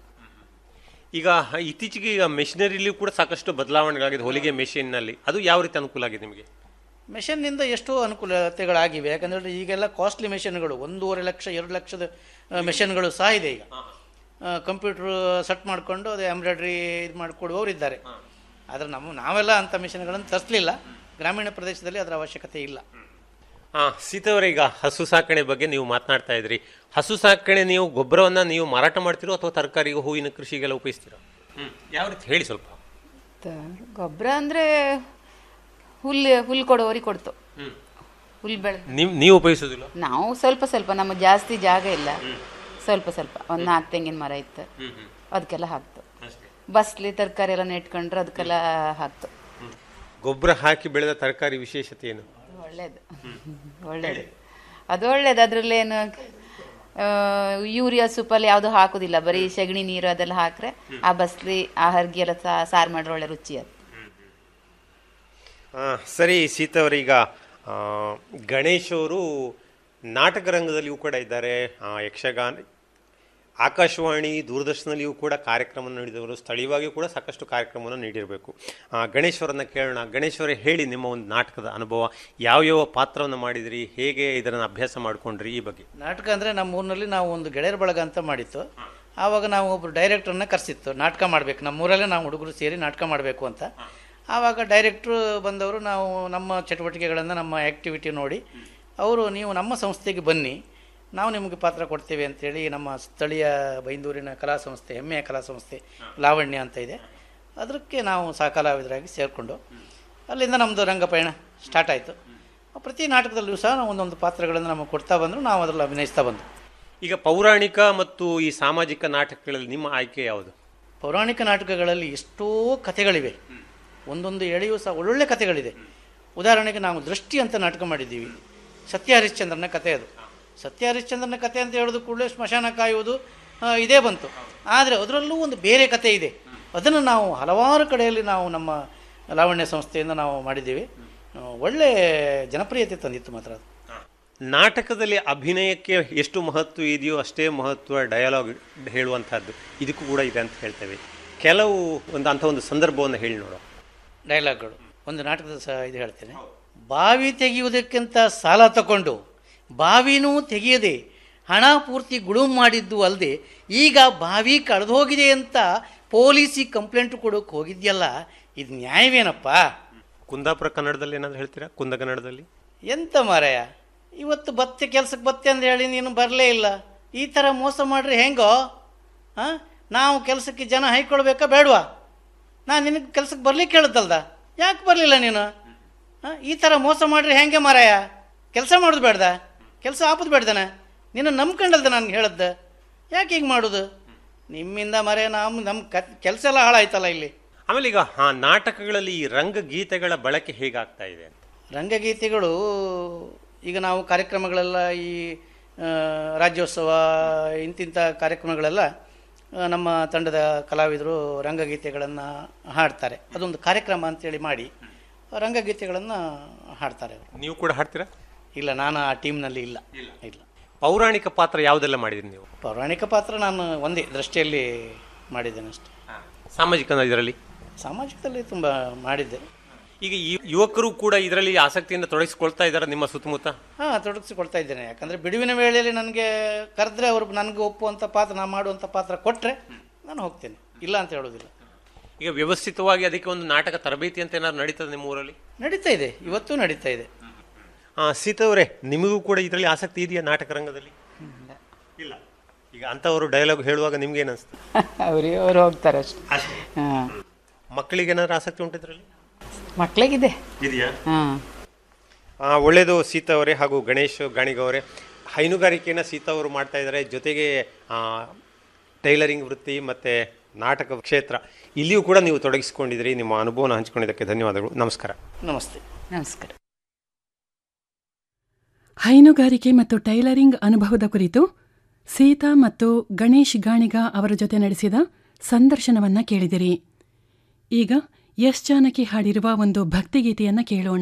D: ಈಗ ಇತ್ತೀಚೆಗೆ ಈಗ ಮೆಷಿನರಿಲಿ ಕೂಡ ಸಾಕಷ್ಟು ಬದಲಾವಣೆಗಳಾಗಿದೆ ಹೊಲಿಗೆ ಮೆಷಿನ್ನಲ್ಲಿ ಅದು ಯಾವ ರೀತಿ ಅನುಕೂಲ ಆಗಿದೆ ನಿಮಗೆ
G: ಮೆಷಿನ್ನಿಂದ ಎಷ್ಟೋ ಅನುಕೂಲತೆಗಳಾಗಿವೆ ಯಾಕಂದರೆ ಈಗೆಲ್ಲ ಕಾಸ್ಟ್ಲಿ ಮೆಷಿನ್ಗಳು ಒಂದೂವರೆ ಲಕ್ಷ ಎರಡು ಲಕ್ಷದ ಮೆಷಿನ್ಗಳು ಸಹ ಇದೆ ಈಗ ಕಂಪ್ಯೂಟ್ರ್ ಸೆಟ್ ಮಾಡಿಕೊಂಡು ಅದು ಎಂಬ್ರಾಯ್ಡ್ರಿ ಇದು ಮಾಡಿಕೊಡುವವರು ಇದ್ದಾರೆ ಆದರೆ ನಮ್ಮ ನಾವೆಲ್ಲ ಅಂಥ ಮೆಷಿನ್ಗಳನ್ನು ತರಿಸಲಿಲ್ಲ ಗ್ರಾಮೀಣ ಪ್ರದೇಶದಲ್ಲಿ ಅದರ ಅವಶ್ಯಕತೆ ಇಲ್ಲ
D: ಆ ಸೀತವರೇ ಈಗ ಹಸು ಸಾಕಣೆ ಬಗ್ಗೆ ನೀವು ಮಾತನಾಡ್ತಾ ಇದ್ರಿ ಹಸು ಸಾಕಣೆ ನೀವು ಗೊಬ್ಬರವನ್ನ ನೀವು ಮಾರಾಟ ಮಾಡ್ತಿರೋ ಅಥವಾ ತರಕಾರಿಗೆ ಹೂವಿನ ಕೃಷಿಗೆಲ್ಲ ಉಪಯೋಗಿಸ್ತೀರೋ ಯಾವ ರೀತಿ ಹೇಳಿ ಸ್ವಲ್ಪ
F: ಗೊಬ್ಬರ ಅಂದ್ರೆ ಹುಲ್ಲು ಹುಲ್ಲು ಕೊಡೋರಿಗೆ ಕೊಡ್ತು ಹುಲ್ಲು ಬೆಳೆ
D: ನಿಮ್ ನೀವು ಉಪಯೋಗಿಸೋದಿಲ್ಲ
F: ನಾವು ಸ್ವಲ್ಪ ಸ್ವಲ್ಪ ನಮಗೆ ಜಾಸ್ತಿ ಜಾಗ ಇಲ್ಲ ಸ್ವಲ್ಪ ಸ್ವಲ್ಪ ಒಂದು ನಾಲ್ಕು ತೆಂಗಿನ ಮರ ಇತ್ತು ಅದಕ್ಕೆಲ್ಲ ಹಾಕ್ತು ಬಸ್ಲಿ ತರಕಾರಿ ಎಲ್ಲ ನೆಟ್ಕೊಂಡ್ರೆ ಅದಕ್ಕೆಲ್ಲ ಹಾಕ್ತು
D: ಗೊಬ್ಬರ ಹಾಕಿ ಬೆಳೆದ ತರಕಾರಿ ವಿಶೇಷತೆ ಏನು
F: ಒಳ್ಳೇದು ಒಳ್ಳೇದು ಅದು ಒಳ್ಳೇದು ಅದ್ರಲ್ಲೇನು ಯೂರಿಯಾ ಸೂಪಲ್ಲಿ ಯಾವುದು ಹಾಕುದಿಲ್ಲ ಬರೀ ಸಗಣಿ ನೀರು ಅದೆಲ್ಲ ಹಾಕ್ರೆ ಆ ಬಸ್ಲಿ ಆ ಹರ್ಗಿ ಎಲ್ಲ ಸಾ- ಸಾರು ಮಾಡ್ರೆ ಒಳ್ಳೆ ರುಚಿ ಅದು
D: ಆ, ಸರಿ ಸೀತವರೀಗ ಆ, ಗಣೇಶ್ ಅವರು ನಾಟಕ ರಂಗದಲ್ಲಿಯೂ ಕೂಡ ಇದ್ದಾರೆ ಆ, ಯಕ್ಷಗಾನ ಆಕಾಶವಾಣಿ ದೂರದರ್ಶನದಲ್ಲಿಯೂ ಕೂಡ ಕಾರ್ಯಕ್ರಮ ನೀಡಿದವರು ಸ್ಥಳೀಯವಾಗಿಯೂ ಕೂಡ ಸಾಕಷ್ಟು ಕಾರ್ಯಕ್ರಮವನ್ನು ನೀಡಿರಬೇಕು ಆ, ಗಣೇಶ್ ಅವರನ್ನ ಕೇಳೋಣ ಗಣೇಶ್ ಅವರೇ ಹೇಳಿ ನಿಮ್ಮ ಒಂದು ನಾಟಕದ ಅನುಭವ ಯಾವ್ಯಾವ ಪಾತ್ರವನ್ನು ಮಾಡಿದಿರಿ ಹೇಗೆ ಇದನ್ನು ಅಭ್ಯಾಸ ಮಾಡಿಕೊಂಡ್ರಿ ಈ ಬಗ್ಗೆ
G: ನಾಟಕ ಅಂದರೆ ನಮ್ಮ ಊರಿನಲ್ಲಿ ನಾವು ಒಂದು ಗೆಳೆಯರ ಬಳಗ ಅಂತ ಮಾಡಿತ್ತು ಆವಾಗ ನಾವು ಒಬ್ಬರು ಡೈರೆಕ್ಟ್ರನ್ನ ಕರೆಸಿತ್ತು ನಾಟಕ ಮಾಡಬೇಕು ನಮ್ಮ ಊರಲ್ಲೇ ನಾವು ಹುಡುಗರು ಸೇರಿ ನಾಟಕ ಮಾಡಬೇಕು ಅಂತ ಆವಾಗ ಡೈರೆಕ್ಟ್ರು ಬಂದವರು ನಾವು ನಮ್ಮ ಚಟುವಟಿಕೆಗಳನ್ನು ನಮ್ಮ ಆ್ಯಕ್ಟಿವಿಟಿ ನೋಡಿ ಅವರು ನೀವು ನಮ್ಮ ಸಂಸ್ಥೆಗೆ ಬನ್ನಿ ನಾವು ನಿಮಗೆ ಪಾತ್ರ ಕೊಡ್ತೇವೆ ಅಂತೇಳಿ ನಮ್ಮ ಸ್ಥಳೀಯ ಬೈಂದೂರಿನ ಕಲಾ ಸಂಸ್ಥೆ ಹೆಮ್ಮೆಯ ಕಲಾ ಸಂಸ್ಥೆ ಲಾವಣ್ಯ ಅಂತ ಇದೆ ಅದಕ್ಕೆ ನಾವು ಸಹಕಲಾವಿದರಾಗಿ ಸೇರಿಕೊಂಡು ಅಲ್ಲಿಂದ ನಮ್ಮದು ರಂಗಪಯಣ ಸ್ಟಾರ್ಟ್ ಆಯಿತು ಪ್ರತಿ ನಾಟಕದಲ್ಲೂ ಸಹ ನಾವು ಒಂದೊಂದು ಪಾತ್ರಗಳನ್ನು ನಮಗೆ ಕೊಡ್ತಾ ಬಂದರು ನಾವು ಅದರಲ್ಲಿ ಅಭಿನಯಿಸ್ತಾ ಬಂದು
D: ಈಗ ಪೌರಾಣಿಕ ಮತ್ತು ಈ ಸಾಮಾಜಿಕ ನಾಟಕಗಳಲ್ಲಿ ನಿಮ್ಮ ಆಯ್ಕೆ ಯಾವುದು
G: ಪೌರಾಣಿಕ ನಾಟಕಗಳಲ್ಲಿ ಎಷ್ಟೋ ಕಥೆಗಳಿವೆ ಒಂದೊಂದು ಎಳೆಯೂ ಸಹ ಒಳ್ಳೊಳ್ಳೆ ಕಥೆಗಳಿದೆ ಉದಾಹರಣೆಗೆ ನಾವು ದೃಷ್ಟಿ ಅಂತ ನಾಟಕ ಮಾಡಿದ್ದೀವಿ ಸತ್ಯ ಹರಿಶ್ಚಂದ್ರನ ಕಥೆ ಅದು ಸತ್ಯ ಹರಿಶ್ಚಂದ್ರನ ಕಥೆ ಅಂತ ಹೇಳೋದು ಕೂಡಲೇ ಸ್ಮಶಾನ ಕಾಯುವುದು ಆ, ಇದೇ ಬಂತು ಆದರೆ ಅದರಲ್ಲೂ ಒಂದು ಬೇರೆ ಕಥೆ ಇದೆ ಅದನ್ನು ನಾವು ಹಲವಾರು ಕಡೆಯಲ್ಲಿ ನಾವು ನಮ್ಮ ಲಾವಣ್ಯ ಸಂಸ್ಥೆಯಿಂದ ನಾವು ಮಾಡಿದ್ದೀವಿ ಆ, ಒಳ್ಳೆ ಜನಪ್ರಿಯತೆ ತಂದಿತ್ತು ಮಾತ್ರ ಅದು
D: ನಾಟಕದಲ್ಲಿ ಅಭಿನಯಕ್ಕೆ ಎಷ್ಟು ಮಹತ್ವ ಇದೆಯೋ ಅಷ್ಟೇ ಮಹತ್ವ ಡಯಲಾಗ್ ಹೇಳುವಂತಹದ್ದು ಇದಕ್ಕೂ ಕೂಡ ಇದೆ ಅಂತ ಹೇಳ್ತೇವೆ ಕೆಲವು ಒಂದು ಅಂಥ ಒಂದು ಸಂದರ್ಭವನ್ನು ಹೇಳಿ ನೋಡೋ
G: ಡೈಲಾಗ್ಗಳು ಒಂದು ನಾಟಕದ ಸಹ ಇದು ಹೇಳ್ತೇನೆ ಬಾವಿ ತೆಗೆಯುವುದಕ್ಕಿಂತ ಸಾಲ ತಗೊಂಡು ಬಾವಿನೂ ತೆಗೆಯದೆ ಹಣ ಪೂರ್ತಿ ಗುಳುಂ ಮಾಡಿದ್ದು ಅಲ್ಲದೆ ಈಗ ಬಾವಿ ಕಳೆದು ಹೋಗಿದೆ ಅಂತ ಪೊಲೀಸಿಗೆ ಕಂಪ್ಲೇಂಟ್ ಕೊಡೋಕೆ ಹೋಗಿದ್ಯಲ್ಲ ಇದು ನ್ಯಾಯವೇನಪ್ಪ
D: ಕುಂದಾಪುರ ಕನ್ನಡದಲ್ಲಿ ಏನಾದ್ರು ಹೇಳ್ತೀರಾ ಕುಂದ ಕನ್ನಡದಲ್ಲಿ
G: ಎಂತ ಮಾರಾಯ ಇವತ್ತು ಬತ್ತೆ ಕೆಲ್ಸಕ್ಕೆ ಬತ್ತೆ ಅಂತ ಹೇಳಿ ನೀನು ಬರಲೇ ಇಲ್ಲ ಈ ಥರ ಮೋಸ ಮಾಡ್ರೆ ಹೆಂಗೋ ಹಾಂ ನಾವು ಕೆಲಸಕ್ಕೆ ಜನ ಹೈಕೊಳ್ಬೇಕಾ ಬೇಡವಾ ನಾನು ನಿನಗೆ ಕೆಲ್ಸಕ್ಕೆ ಬರ್ಲಿಕ್ಕೆ ಹೇಳುತ್ತಲ್ದ ಯಾಕೆ ಬರಲಿಲ್ಲ ನೀನು ಹಾಂ ಈ ಥರ ಮೋಸ ಮಾಡ್ರೆ ಹೆಂಗೆ ಮಾರಾಯ ಕೆಲಸ ಮಾಡೋದು ಬೇಡ್ದ ಕೆಲಸ ಆಪದು ಬೇಡ್ದಾನೆ ನಿನ್ನ ನಂಬ್ಕೊಂಡಲ್ದ ನನಗೆ ಹೇಳದ್ದು ಯಾಕೆ ಹಿಂಗೆ ಮಾಡೋದು ನಿಮ್ಮಿಂದ ಮರೆ ನಮ್ಮ ನಮ್ಮ ಕ ಕೆಲಸ ಎಲ್ಲ ಹಾಳಾಯ್ತಲ್ಲ ಇಲ್ಲಿ
D: ಆಮೇಲೆ ಈಗ ಹಾ ನಾಟಕಗಳಲ್ಲಿ ಈ ರಂಗಗೀತೆಗಳ ಬಳಕೆ ಹೇಗಾಗ್ತಾ ಇದೆ ಅಂತ
G: ರಂಗಗೀತೆಗಳು ಈಗ ನಾವು ಕಾರ್ಯಕ್ರಮಗಳೆಲ್ಲ ಈ ಆ, ರಾಜ್ಯೋತ್ಸವ ಇಂತಿಂಥ ಕಾರ್ಯಕ್ರಮಗಳೆಲ್ಲ ಆ, ನಮ್ಮ ತಂಡದ ಕಲಾವಿದರು ರಂಗಗೀತೆಗಳನ್ನು ಹಾಡ್ತಾರೆ ಅದೊಂದು ಕಾರ್ಯಕ್ರಮ ಅಂತೇಳಿ ಮಾಡಿ ರಂಗಗೀತೆಗಳನ್ನು ಹಾಡ್ತಾರೆ ಅವರು
D: ನೀವು ಕೂಡ ಹಾಡ್ತೀರಾ
G: ಇಲ್ಲ ನಾನು ಆ ಟೀಮ್ನಲ್ಲಿ ಇಲ್ಲ ಇಲ್ಲ
D: ಪೌರಾಣಿಕ ಪಾತ್ರ ಯಾವುದೆಲ್ಲ ಮಾಡಿದ್ರಿ ನೀವು
G: ಪೌರಾಣಿಕ ಪಾತ್ರ ನಾನು ಒಂದೇ ದೃಷ್ಟಿಯಲ್ಲಿ ಮಾಡಿದ್ದೇನೆ ಅಷ್ಟೇ
D: ಸಾಮಾಜಿಕ ಇದರಲ್ಲಿ
G: ಸಾಮಾಜಿಕದಲ್ಲಿ ತುಂಬ ಮಾಡಿದ್ದೆ
D: ಈಗ ಈ ಯುವಕರು ಕೂಡ ಇದರಲ್ಲಿ ಆಸಕ್ತಿಯಿಂದ ತೊಡಗಿಸಿಕೊಳ್ತಾ ಇದ್ದಾರೆ ನಿಮ್ಮ ಸುತ್ತಮುತ್ತ
G: ಹಾಂ ತೊಡಗಿಸಿಕೊಳ್ತಾ ಇದ್ದೇನೆ ಯಾಕಂದರೆ ಬಿಡುವಿನ ವೇಳೆಯಲ್ಲಿ ನನಗೆ ಕರೆದ್ರೆ ಅವರು ನನಗೆ ಒಪ್ಪುವಂಥ ಪಾತ್ರ ನಾನು ಮಾಡುವಂಥ ಪಾತ್ರ ಕೊಟ್ಟರೆ ನಾನು ಹೋಗ್ತೇನೆ ಇಲ್ಲ ಅಂತ ಹೇಳೋದಿಲ್ಲ
D: ಈಗ ವ್ಯವಸ್ಥಿತವಾಗಿ ಅದಕ್ಕೆ ಒಂದು ನಾಟಕ ತರಬೇತಿ ಅಂತ ಏನಾದ್ರು ನಡೀತದೆ ನಿಮ್ಮ ಊರಲ್ಲಿ
G: ನಡೀತಾ ಇದೆ ಇವತ್ತೂ ನಡೀತಾ ಇದೆ
D: ಆ, ಸೀತಾ ಅವರೇ ನಿಮಗೂ ಕೂಡ ಇದರಲ್ಲಿ ಆಸಕ್ತಿ ಇದೆಯಾ ನಾಟಕ ರಂಗದಲ್ಲಿ ಇಲ್ಲ ಈಗ ಅಂಥವರು ಡೈಲಾಗ್ ಹೇಳುವಾಗ ನಿಮ್ಗೆ ಏನು ಅನಿಸ್ತು
H: ಅವರಿಗೆ ಅವರು ಹೋಗ್ತಾರೆ ಅಷ್ಟೇ ಹಾಂ
D: ಮಕ್ಕಳಿಗೆ ಏನಾದ್ರು ಆಸಕ್ತಿ ಉಂಟು ಇದರಲ್ಲಿ
H: ಮಕ್ಕಳಿಗಿದೆ
D: ಇದೆಯಾ
H: ಹಾಂ
D: ಒಳ್ಳೆಯದು ಸೀತಾ ಅವರೇ ಹಾಗೂ ಗಣೇಶ್ ಗಾಣಿಗ ಅವರೇ ಹೈನುಗಾರಿಕೆಯನ್ನು ಸೀತಾ ಅವರು ಮಾಡ್ತಾ ಇದ್ದಾರೆ ಜೊತೆಗೆ ಆ, ಟೈಲರಿಂಗ್ ವೃತ್ತಿ ಮತ್ತು ನಾಟಕ ಕ್ಷೇತ್ರ ಇಲ್ಲಿಯೂ ಕೂಡ ನೀವು ತೊಡಗಿಸಿಕೊಂಡಿದ್ದೀರಿ ನಿಮ್ಮ ಅನುಭವನ ಹಂಚಿಕೊಂಡಿದ್ದಕ್ಕೆ ಧನ್ಯವಾದಗಳು ನಮಸ್ಕಾರ
G: ನಮಸ್ತೆ
H: ನಮಸ್ಕಾರ
B: ಹೈನುಗಾರಿಕೆ ಮತ್ತು ಟೈಲರಿಂಗ್ ಅನುಭವದ ಕುರಿತು ಸೀತಾ ಮತ್ತು ಗಣೇಶ್ ಗಾಣಿಗ ಅವರ ಜೊತೆ ನಡೆಸಿದ ಸಂದರ್ಶನವನ್ನ ಕೇಳಿದಿರಿ ಈಗ ಎಸ್ ಜಾನಕಿ ಹಾಡಿರುವ ಒಂದು ಭಕ್ತಿಗೀತೆಯನ್ನ ಕೇಳೋಣ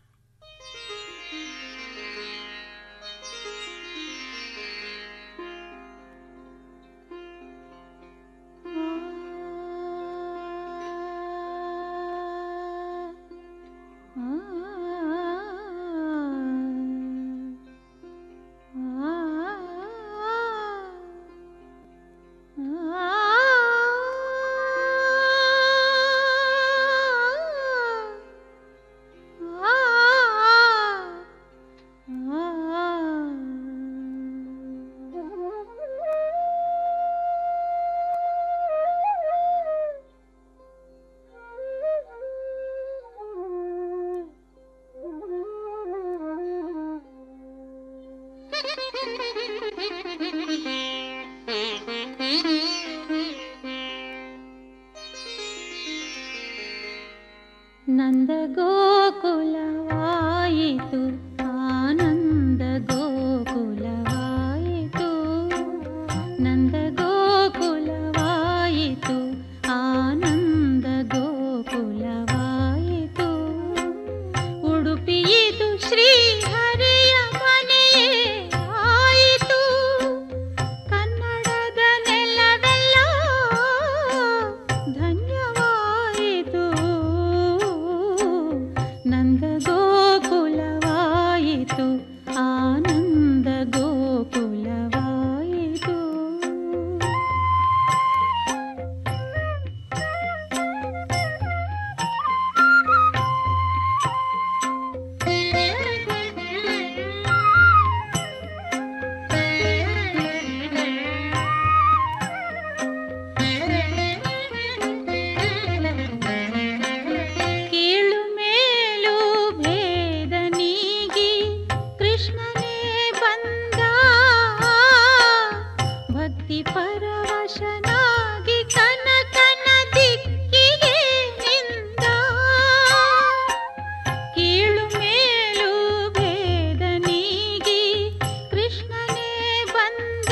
I: ನಂದ ಗೋಕುಲವಾಯಿತು ಆನಂದ ಗೋಕುಲವಾಯಿತು ನಂದ ಗೋಕುಲವಾಯಿತು ಆನಂದ ಗೋಕುಲವಾಯಿತು ಉಡುಪಿಯಿತು ಶ್ರೀಹರಿಯ ಮನೆಯೇ ಆಯಿತು ಕನ್ನಡದ ನೆಲವೆಲ್ಲ ಧನ್ಯವಾಯಿತು ನಂದ ಗೋಕುಲವಾಯಿತು ಆನಂದ ಗೋಕುಲವಾಯಿತು ಕೀಳು ಮೇಲು ಭೇದ ನೀಗಿ ಕೃಷ್ಣನೇ ಬಂದ ಭಕ್ತಿ ಪರವಶನಾಗಿ ಕನಕನ ದಿಕ್ಕಿಗೆ ನಿಂದ ಕೀಳು ಮೇಲು ಭೇದ ನೀಗಿ ಕೃಷ್ಣನೇ ಬಂದ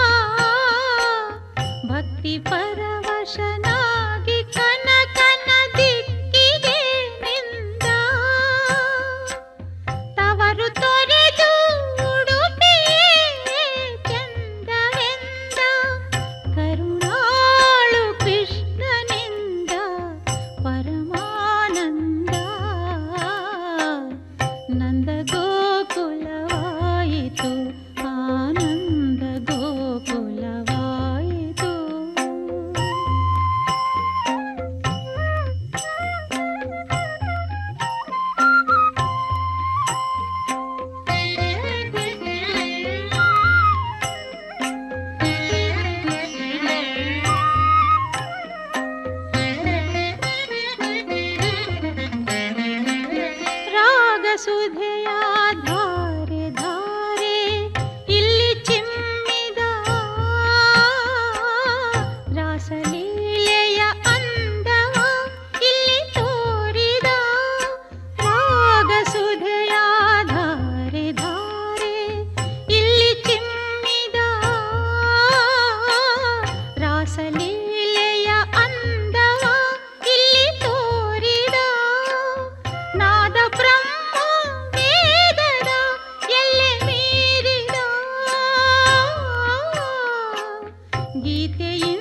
I: ಭಕ್ತಿ ಪರವಶನಾಗಿ ಕನಕನ ದಿಕ್ಕಿಗೆ ನಿಂದ ತವರು ತೊರೆದು ಉಡುಪಿಯೇ ಚಂದವೆಂದ ಕರುಣಾಳು ಕೃಷ್ಣನಿಂದ ಪರಮಾನಂದ ನಂದ ಗೋಕುಲವಾಯಿತು ಆನಂದ ಗೋಕುಲವಾಯಿತು ಧಾರೆ ಧಾರೆ ಇಲ್ಲಿ ಚಿಮ್ಮಿದ ರಾಸಲೀಲೆಯ ಅಂದವ ಇಲ್ಲಿ ತೋರಿದ ರಾಗಸುಧೆಯ ಧಾರೆ ಧಾರೆ ಇಲ್ಲಿ ಚಿಮ್ಮಿದ ರಾಸಲೀಲೆಯ ಅಂದವ ಇಲ್ಲಿ ತೋರಿದ ನಾದ ಬ್ರಹ್ಮ ವೇದದ ಎಲ್ಲೆ ಮೀರಿದ ಗೀತೆಯ